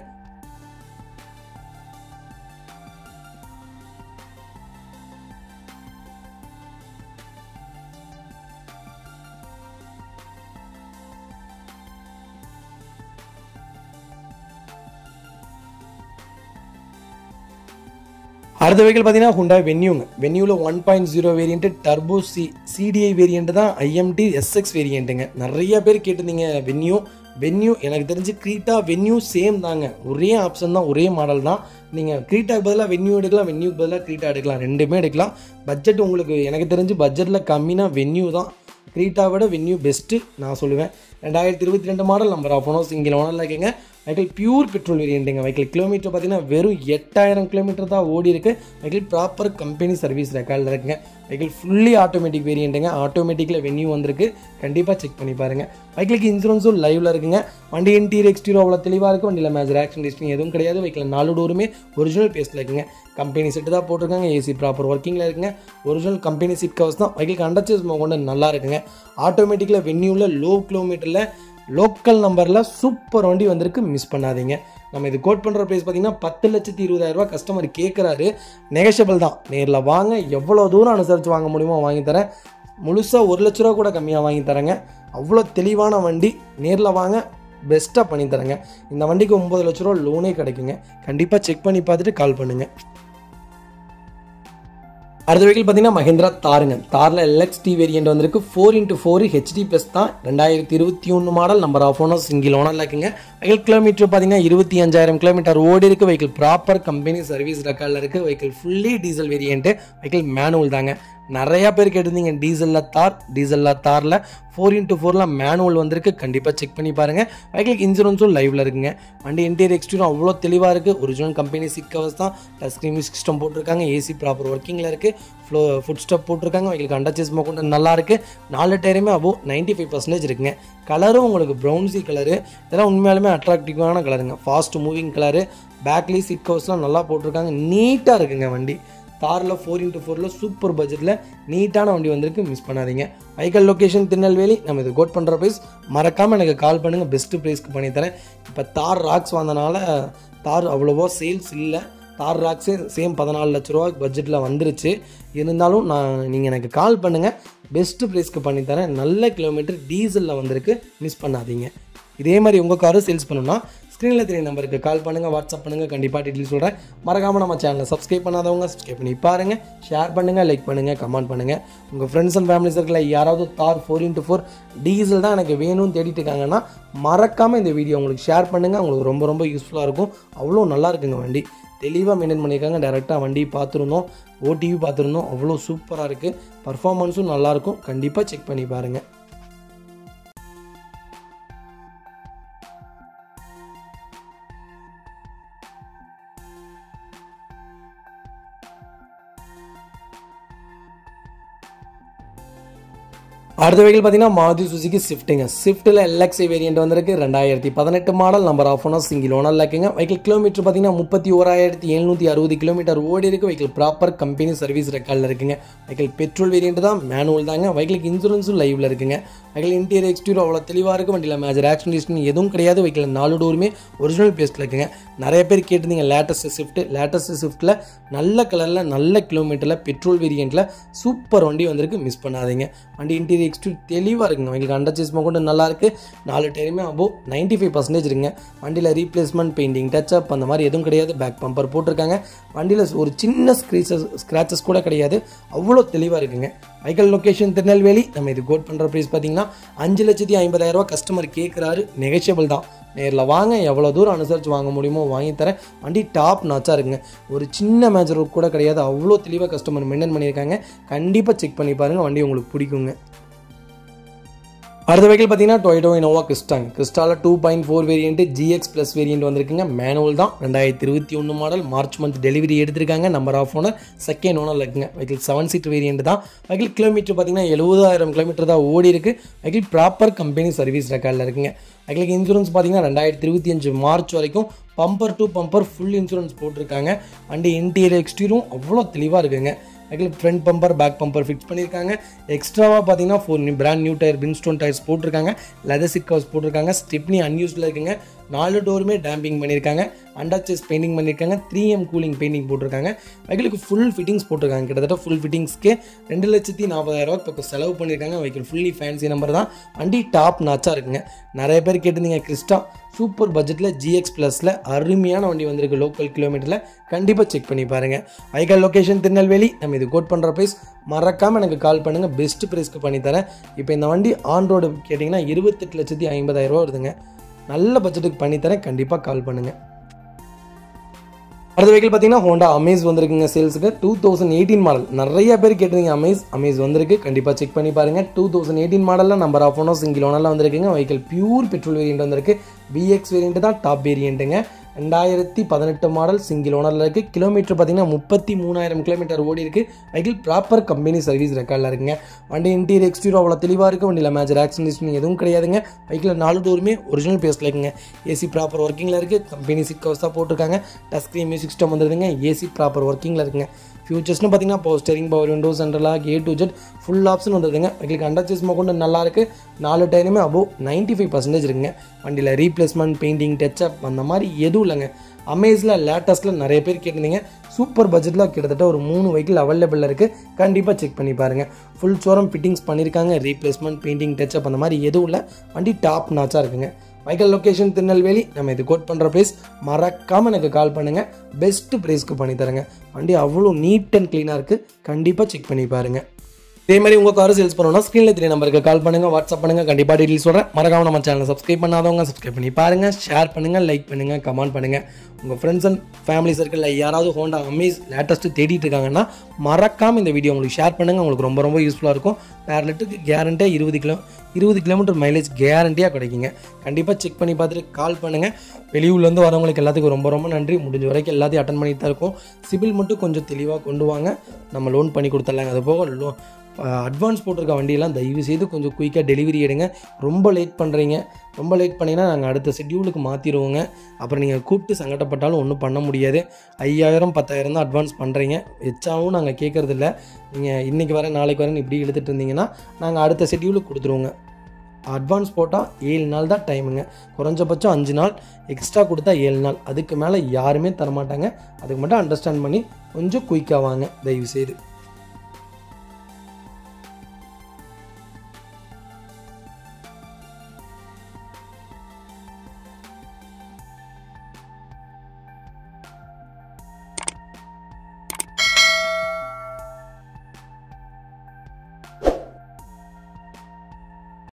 அடுத்த வெஹிக்கிள் பார்த்தீங்கன்னா ஹுண்டா வென்யூங்க வென்யூவில் one point zero variant turbo C CDI variant தான் ஐஎம்டி எஸ்எக்ஸ் வேரியண்ட்டுங்க நிறைய பேர் கேட்டிருந்தீங்க வென்யூ வென்யூ எனக்கு தெரிஞ்சு க்ரீட்டா வென்யூ சேம் தாங்க ஒரே ஆப்ஷன் தான் ஒரே மாடல் தான் நீங்கள் க்ரீட்டாக்கு பதிலாக வென்யூ எடுக்கலாம் வென்யூக்கு பதிலாக க்ரீட்டா எடுக்கலாம் ரெண்டுமே எடுக்கலாம் பட்ஜெட் உங்களுக்கு எனக்கு தெரிஞ்சு பட்ஜெட்டில் கம்மினா வென்யூ தான் க்ரீட்டா விட வென்யூ பெஸ்ட்டு நான் சொல்லுவேன் ரெண்டாயிரத்தி இருபத்தி ரெண்டு model number of owner single ஓனரில் இருக்கீங்க வெஹிக்கிள் பியூர் பெட்ரோல் வேரியண்ட்டுங்க வெஹிக்கிள் கிலோமீட்டர் பார்த்தீங்கன்னா வெறும் எட்டாயிரம் கிலோமீட்டர் தான் ஓடி இருக்கு வெஹிக்கிள் ப்ராப்பர் கம்பெனி சர்வீஸ் ரெக்கார்டில் இருக்குங்க வெஹிக்கிள் ஃபுல்லி ஆட்டோமேட்டிக் வேரியண்ட்டுங்க ஆட்டோமேட்டிக்கில் வென்யூ வந்திருக்கு கண்டிப்பாக செக் பண்ணி பாருங்கள் வெஹிக்கிளுக்கு இன்சூரன்ஸும் லைவில் இருக்குங்க வண்டி இன்டீரியர் எக்ஸ்டீரியர் அவ்வளோ தெளிவாக இருக்கும் வண்டியில் மேஜர் ஆக்ஷன் டிஸ்டிங் எதுவும் கிடையாது வெஹிக்கிள் நாலு டோருமே ஒரிஜினல் பேஸில் இருக்குங்க கம்பெனி செட்டு தான் போட்டிருக்காங்க ஏசி ப்ராப்பர் ஒர்க்கிங்கில் இருக்குங்க ஒரிஜினல் கம்பெனி சீட் கவர்ஸ் தான் வெஹிக்கிள் அண்டர்ச்சேஸ் கொண்டு நல்லா இருக்குங்க ஆட்டோமேட்டிக்கில் வென்யூவில் லோ கிலோமீட்டரில் லோக்கல் நம்பரில் சூப்பர் வண்டி வந்திருக்கு மிஸ் பண்ணாதீங்க நம்ம இது கோட் பண்ணுற ப்ரைஸ் பார்த்தீங்கன்னா பத்து லட்சத்தி இருபதாயிரரூபா கஸ்டமர் கேட்குறாரு நெகஷபிள் தான் நேரில் வாங்க எவ்வளோ தூரம் அனுசரித்து வாங்க முடியுமோ வாங்கி தரேன் முழுசாக ஒரு லட்ச ரூபா கூட கம்மியாக வாங்கி தரேங்க அவ்வளோ தெளிவான வண்டி நேரில் வாங்க பெஸ்ட்டாக பண்ணி தரேங்க இந்த வண்டிக்கு ஒம்பது லட்ச ரூபா லோனே கிடைக்குங்க கண்டிப்பாக செக் பண்ணி பார்த்துட்டு கால் பண்ணுங்கள் அடுத்த வெஹிக்கிள் பார்த்தீங்கன்னா மஹிந்திரா தாருங்க தாரில் எல்எக்ஸ் டி வேரியன்ட் வந்திருக்கு four into four HT plus தான் ரெண்டாயிரத்தி இருபத்தி ஒன்று model number of owner single ஓனரில் இருக்குங்க வெஹிக்கிள் கிலோமீட்டர் பார்த்தீங்கன்னா இருபத்தி அஞ்சாயிரம் கிலோமீட்டர் ஓடி இருக்கு வெஹிக்கிள் ப்ராப்பர் கம்பெனி சர்வீஸ் ரெக்கார்டில் இருக்குது vehicle fully diesel variant vehicle manual தாங்க நிறையா பேர் கேட்டிருந்தீங்க டீசலில் தார் டீசலில் தாரில் ஃபோர் இன்ட்டு ஃபோரில் மேனுவல் வந்திருக்கு கண்டிப்பாக செக் பண்ணி பாருங்கள் வெஹிக்கிளுக்கு இன்சூரன்ஸும் லைவில் இருக்குங்க வண்டி இன்டீரியர் எக்ஸ்டீரியர் அவ்வளோ தெளிவாக இருக்குது ஒரிஜினல் கம்பெனி சீட் கவர்ஸ் தான் டச் ஸ்க்ரீன் சிஸ்டம் போட்டிருக்காங்க ஏசி ப்ராப்பர் ஒர்க்கிங்கில் இருக்குது ஃப்ளோ ஃபுட் ஸ்டெப் போட்டிருக்காங்க வெஹிக்கிளுக்கு அண்டர்ச்சேஸ் கொண்டு நல்லா இருக்குது நாலு டயருமே அபோவ் நைன்ட்டி ஃபைவ் பர்சன்டேஜ் இருக்குங்க கலரும் உங்களுக்கு ப்ரௌன்சி கலரு இதெல்லாம் உண்மையாலுமே அட்ராக்டிவான கலருங்க ஃபாஸ்ட் மூவிங் கலரு பேக்லி சீட் கவர்ஸ்லாம் நல்லா போட்டிருக்காங்க நீட்டாக இருக்குங்க வண்டி தாரில் ஃபோர் இன்ட்டு ஃபோரில் சூப்பர் பட்ஜெட்டில் நீட்டான வண்டி வந்திருக்கு மிஸ் பண்ணாதீங்க வைக்கல் லொக்கேஷன் திருநெல்வேலி நம்ம இது கோட் பண்ணுற ப்ரைஸ் மறக்காமல் எனக்கு கால் பண்ணுங்கள் பெஸ்ட்டு ப்ரைஸ்க்கு பண்ணித்தரேன் இப்போ தார் ராக்ஸ் வந்தனால தார் அவ்வளோவா சேல்ஸ் இல்லை தார் ராக்ஸே சேம் பதினாலு லட்ச ரூபா பட்ஜெட்டில் வந்துருச்சு இருந்தாலும் நான் நீங்கள் எனக்கு கால் பண்ணுங்கள் பெஸ்ட்டு ப்ரைஸ்க்கு பண்ணித்தரேன் நல்ல கிலோமீட்டர் டீசலில் வந்திருக்கு மிஸ் பண்ணாதீங்க இதே மாதிரி உங்கள் காரும் சேல்ஸ் பண்ணணும்னா ஸ்க்ரீனில் தெரிய நம்பருக்கு கால் பண்ணுங்கள் வாட்ஸ்அப் பண்ணுங்கள் கண்டிப்பாக டீட்டெயில் சொல்கிறேன் மறக்காமல் நம்ம சேனலை சப்ஸ்கிரைப் பண்ணாதவங்க சப்ஸ்கிரைப் பண்ணி பாருங்கள் ஷேர் பண்ணுங்கள் லைக் பண்ணுங்கள் கமெண்ட் பண்ணுங்கள் உங்கள் ஃப்ரெண்ட்ஸ் அண்ட் ஃபேமிலி சர்க்கிளில் யாராவது தார் ஃபோர் இன்ட்டு ஃபோர் டீசல் தான் எனக்கு வேணும்னு தேடிட்டு இருக்காங்கன்னா மறக்காமல் இந்த வீடியோ உங்களுக்கு ஷேர் பண்ணுங்கள் உங்களுக்கு ரொம்ப ரொம்ப யூஸ்ஃபுல்லாக இருக்கும் அவ்வளோ நல்லா இருக்குங்க வண்டி தெளிவாக மெயின்டைன் பண்ணியிருக்காங்க டேரெக்டாக வண்டி பார்த்துருந்தோம் ஓடிவி பார்த்துருந்தோம் அவ்வளோ சூப்பராக இருக்குது பர்ஃபார்மன்ஸும் நல்லாயிருக்கும் கண்டிப்பாக செக் பண்ணி பாருங்கள் அடுத்த வெஹிக்கிள் பார்த்தீங்கன்னா மாருதி சுசுகி ஸ்விஃப்ட்டுங்க ஸ்விஃப்ட்டில் எல்எக்ஸி வேரியன்ட் வந்திருக்கு ரெண்டாயிரத்தி பதினெட்டு model number of owner single owner இருக்குங்க வெஹிக்கிள் கிலோமீட்டர் பார்த்தீங்கன்னா முப்பத்தி ஓராயிரத்தி எழுநூற்றி அறுபது கிலோமீட்டர் ஓடி இருக்கு வெஹிக்கிள் ப்ராப்பர் கம்பெனி சர்வீஸ் ரெக்கார்டில் இருக்குங்க வெஹிக்கிள் பெட்ரோல் வேரியன்ட் தான் மேனுவல் தாங்க வெஹிக்கிளுக்கு இன்சூரன்ஸும் லைவில் இருக்குங்க வெஹிக்கிள் இன்டீரியர் எக்ஸ்டீரியர் அவ்வளோ தெளிவாக இருக்கும் வண்டியில் மேஜர் ஆக்ஷன் டிஸ்டன் எதுவும் கிடையாது வெஹிக்கிள் நாலு டோருமே ஒரிஜினல் பேஸ்ட்டில் இருக்குங்க நிறைய பேர் கேட்டிருந்தீங்க லேட்டஸ்ட் ஸ்விஃப்ட் லேட்டஸ்ட் ஸ்விஃப்ட்டில் நல்ல கலரில் நல்ல கிலோமீட்டரில் பெட்ரோல் வேரியண்ட்டில் சூப்பர் வண்டி வந்திருக்கு மிஸ் பண்ணாதீங்க வண்டி இன்டீரியர் எக்ஸ்ட்ரூ தெளிவாக இருக்குங்க உங்களுக்கு அண்டர் சேஸ் கூட நல்லா இருக்கு நாலு டயருமே அபோவ் நைன்டி ஃபைவ் பர்சன்டேஜ் இருக்குங்க வண்டியில் ரீப்ளேஸ்மெண்ட் பெயிண்டிங் டச் அப் அந்த மாதிரி எதுவும் கிடையாது பேக் பம்பர் போட்டிருக்காங்க வண்டியில் ஒரு சின்ன ஸ்க்ரீச்சஸ் ஸ்க்ராச்சஸ் கூட கிடையாது அவ்வளோ தெளிவாக இருக்குங்க வைக்கல் லொக்கேஷன் திருநெல்வேலி நம்ம இது கோட் பண்ணுற ப்ரைஸ் பார்த்தீங்கன்னா அஞ்சு லட்சத்தி ஐம்பதாயிரம் ரூபா கஸ்டமர் கேட்குறாரு நெகஷியபிள் தான் நேரில் வாங்க எவ்வளோ தூரம் அனுசரித்து வாங்க முடியுமோ வாங்கி தரேன் வண்டி டாப் நாச்சாக இருக்குங்க ஒரு சின்ன மேஜர் கூட கிடையாது அவ்வளோ தெளிவாக கஸ்டமர் மெயின்டைன் பண்ணியிருக்காங்க கண்டிப்பாக செக் பண்ணி பாருங்கள் வண்டி உங்களுக்கு பிடிக்குங்க அடுத்த வெஹிக்கிள் பார்த்தீங்கன்னா டொயட்டோ இனோவா கிறிஸ்டாங்க கிறிஸ்டால two point four variant GX plus variant வந்திருக்குங்க மேனுவல் தான் ரெண்டாயிரத்தி இருபத்தி ஒன்று மாடல் மார்ச் மந்த் டெலிவரி எடுத்திருக்காங்க number of owner second owner இருக்குங்க வெஹிக்கிள் செவன் சீட் வேரியன்ட் தான் வெஹிக்கிள் கிலோமீட்டர் பார்த்தீங்கன்னா எழுபதாயிரம் கிலோமீட்டர் தான் ஓடி இருக்கு வெஹிக்கிள் ப்ராப்பர் கம்பெனி சர்வீஸ் ரெக்கார்டில் இருக்குங்க வெஹிக்கிளுக்கு இன்சூரன்ஸ் பார்த்தீங்கன்னா ரெண்டாயிரத்தி இருபத்தி அஞ்சு மார்ச் வரைக்கும் bumper to bumper full insurance போட்டிருக்காங்க வண்டி இன்டீரியர் எக்ஸ்டீரியும் அவ்வளோ தெளிவாக இருக்குங்க அதுக்கு front bumper back bumper fix பண்ணியிருக்காங்க எக்ஸ்ட்ராவாக பார்த்தீங்கன்னா ஃபோர் பிராண்ட் நியூ டயர் பின்ஸ்டோன் டயர்ஸ் போட்டிருக்காங்க லெதர் சிட் கவர்ஸ் போட்டிருக்காங்க ஸ்டெப்னி அன்யூஸ்டில் இருக்குங்க நாலு டோருமே டேம்பிங் பண்ணியிருக்காங்க அண்டர் செஸ் பெயிண்டிங் பண்ணியிருக்காங்க த்ரீ எம் கூலிங் பெயிண்டிங் போட்டிருக்காங்க வெஹிக்கிளுக்கு ஃபுல் ஃபிட்டிங்ஸ் போட்டிருக்காங்க கிட்டத்தட்ட ஃபுல் ஃபிட்டிங்ஸ்க்கு ரெண்டு லட்சத்தி நாற்பதாயிரரூவா இப்போ செலவு பண்ணியிருக்காங்க வெஹிக்கிள் ஃபுல்லி ஃபேன்சி நம்பர் தான் வண்டி டாப் நாச்சாக இருக்குங்க நிறைய பேர் கேட்டிருந்தீங்க கிறிஸ்டா சூப்பர் பட்ஜெட்டில் ஜிஎக்ஸ் ப்ளஸில் அருமையான வண்டி வந்திருக்கு லோக்கல் கிலோமீட்டரில் கண்டிப்பாக செக் பண்ணி பாருங்கள் வைக்கல் லொக்கேஷன் திருநெல்வேலி நம்ம இது கோட் பண்ணுற ப்ரைஸ் மறக்காமல் எனக்கு கால் பண்ணுங்கள் பெஸ்ட் ப்ரைஸ்க்கு பண்ணித்தரேன் இப்போ இந்த வண்டி ஆன் ரோடு கேட்டிங்கன்னா இருபத்தெட்டு லட்சத்தி ஐம்பதாயிரரூவா வருதுங்க நல்ல பட்ஜெட்டுக்கு பண்ணித்தரேன் கண்டிப்பாக கால் பண்ணுங்கள் அடுத்த வெஹிக்கிள் பார்த்தீங்கன்னா ஹோண்டா அமேஸ் வந்திருக்குங்க சேல்ஸுக்கு டூ தௌசண்ட் எயிட்டீன் மாடல் நிறைய பேர் கேட்டிருந்தீங்க அமேஸ் அமேஸ் வந்திருக்கு கண்டிப்பாக செக் பண்ணி பாருங்கள் டூ தௌசண்ட் எயிட்டீன் மாடலில் நம்பர் ஆஃப் ஓனோ சிங்கிள் ஓனரில் வந்திருக்குங்க வெஹிக்கிள் பியூர் பெட்ரோல் வேரியன்ட் வந்திருக்கு பிஎக்ஸ் வேரியன்ட் தான் டாப் வேரியண்ட்டுங்க ரெண்டாயிரத்தி பதினெட்டு மாடல் சிங்கிள் ஓனரில் இருக்குது கிலோமீட்டர் பார்த்தீங்கன்னா முப்பத்தி மூணாயிரம் கிலோமீட்டர் ஓடி இருக்குது வெஹிக்கிள் ப்ராப்பர் கம்பெனி சர்வீஸ் ரெக்கார்டில் இருக்குங்க வண்டி இன்டீரியர் எக்ஸ்டீரியர் அவ்வளோ தெளிவாக இருக்குது வண்டியில் மேஜர் ஆக்சிடென்ட் எதுவும் கிடையாதுங்க வெஹிக்கில் நாலு டோருமே ஒரிஜினல் பேஸில் இருக்குங்க ஏசி ப்ராப்பர் ஒர்க்கிங்கில் இருக்குது கம்பெனி சிட் கவர்ஸ் தான் போட்டிருக்காங்க டச் ஸ்க்ரீன் மியூசிக் சிஸ்டம் வந்துருதுங்க ஏசி ப்ராப்பர் ஒர்க்கிங்கில் இருக்குங்க ஃபியூச்சர்ஸ்னு பார்த்தீங்கன்னா power steering power window central lock A to Z full option வந்துருதுங்க எங்களுக்கு அண்டர் சேஸ் கொண்டு நல்லா இருக்குது நாலு டயருமே அபோவ் நைன்ட்டி ஃபைவ் பர்சன்டேஜ் இருக்குங்க வண்டியில் ரீப்ளேஸ்மெண்ட் பெயிண்டிங் டச்சப் அந்த மாதிரி எதுவும் இல்லைங்க அமேஸில் லேட்டஸ்ட்டில் நிறைய பேர் கேட்டிருந்தீங்க சூப்பர் பட்ஜெட்டில் கிட்டத்தட்ட ஒரு மூணு வெஹிக்கிள் அவைலபிள் இருக்குது கண்டிப்பாக செக் பண்ணி பாருங்கள் ஃபுல் சோரம் ஃபிட்டிங்ஸ் பண்ணியிருக்காங்க ரீப்ளேஸ்மெண்ட் பெயிண்டிங் டச்சப் அந்த மாதிரி எதுவும் இல்லை வண்டி டாப் நாச்சாக இருக்குங்க வைக்கல் லொக்கேஷன் திருநெல்வேலி நம்ம இது கோட் பண்ணுற ப்ரைஸ் மறக்காமல் எனக்கு கால் பண்ணுங்கள் பெஸ்ட்டு ப்ரைஸ்க்கு பண்ணி தரேங்க வண்டி அவ்வளோ நீட் அண்ட் க்ளீனாக இருக்குது கண்டிப்பாக செக் பண்ணி பாருங்கள் இதே மாதிரி உங்கள் கார் சேல்ஸ் பண்ணணும்னா ஸ்க்ரீனில் தெரிய நம்பருக்கு கால் பண்ணுங்கள் வாட்ஸ்அப் பண்ணுங்கள் கண்டிப்பாக டீட்டெயில்ஸ் சொல்கிறேன் மறக்காம நம்ம சேனலை சப்ஸ்கிரைப் பண்ணாதவங்க சப்ஸ்கிரைப் பண்ணி பாருங்கள் ஷேர் பண்ணுங்கள் லைக் பண்ணுங்கள் கமெண்ட் பண்ணுங்கள் உங்கள் ஃப்ரெண்ட்ஸ் அண்ட் ஃபேமிலி சர்க்கிளில் யாராவது ஹோண்டா அமேஸ் லேட்டஸ்ட்டு தேடிட்டு இருக்காங்கன்னா மறக்காமல் இந்த வீடியோ உங்களுக்கு ஷேர் பண்ணுங்கள் உங்களுக்கு ரொம்ப ரொம்ப யூஸ்ஃபுல்லாக இருக்கும் பேர் லிட்டருக்கு கேரண்டியாக இருபது கிலோ இருபது கிலோமீட்டர் மைலேஜ் கேரண்டியாக கிடைக்குங்க கண்டிப்பாக செக் பண்ணி பார்த்துட்டு கால் பண்ணுங்கள் வெளியூர்லேருந்து வரவங்களுக்கு எல்லாத்துக்கும் ரொம்ப ரொம்ப நன்றி முடிஞ்ச வரைக்கும் எல்லாத்தையும் அட்டன் பண்ணிட்டு தான் இருக்கும் சிபில் மட்டும் கொஞ்சம் தெளிவாக கொண்டு வாங்க நம்ம லோன் பண்ணி கொடுத்துடலாங்க அது போக லோ அட்வான்ஸ் போட்டிருக்க வண்டியெல்லாம் தயவு செய்து கொஞ்சம் குயிக்காக டெலிவரி எடுங்க ரொம்ப லேட் பண்ணுறீங்க ரொம்ப லேட் பண்ணிங்கன்னா நாங்கள் அடுத்த ஷெட்யூலுக்கு மாற்றிடுவோங்க அப்புறம் நீங்கள் கூப்பிட்டு சங்கடப்பட்டாலும் ஒன்றும் பண்ண முடியாது ஐயாயிரம் பத்தாயிரம் தான் அட்வான்ஸ் பண்ணுறீங்க எச்சாவும் நாங்கள் கேட்குறதில்ல நீங்கள் இன்றைக்கி வரேன் நாளைக்கு வரேன் இப்படி எடுத்துகிட்டு இருந்தீங்கன்னா நாங்கள் அடுத்த ஷெட்யூலுக்கு கொடுத்துருவோங்க அட்வான்ஸ் போட்டால் ஏழு நாள் தான் டைமுங்க குறைஞ்சபட்சம் அஞ்சு நாள் எக்ஸ்ட்ரா கொடுத்தா ஏழு நாள் அதுக்கு மேலே யாருமே தரமாட்டாங்க அதுக்கு மட்டும் அண்டர்ஸ்டாண்ட் பண்ணி கொஞ்சம் குயிக்காக வாங்க தயவு செய்து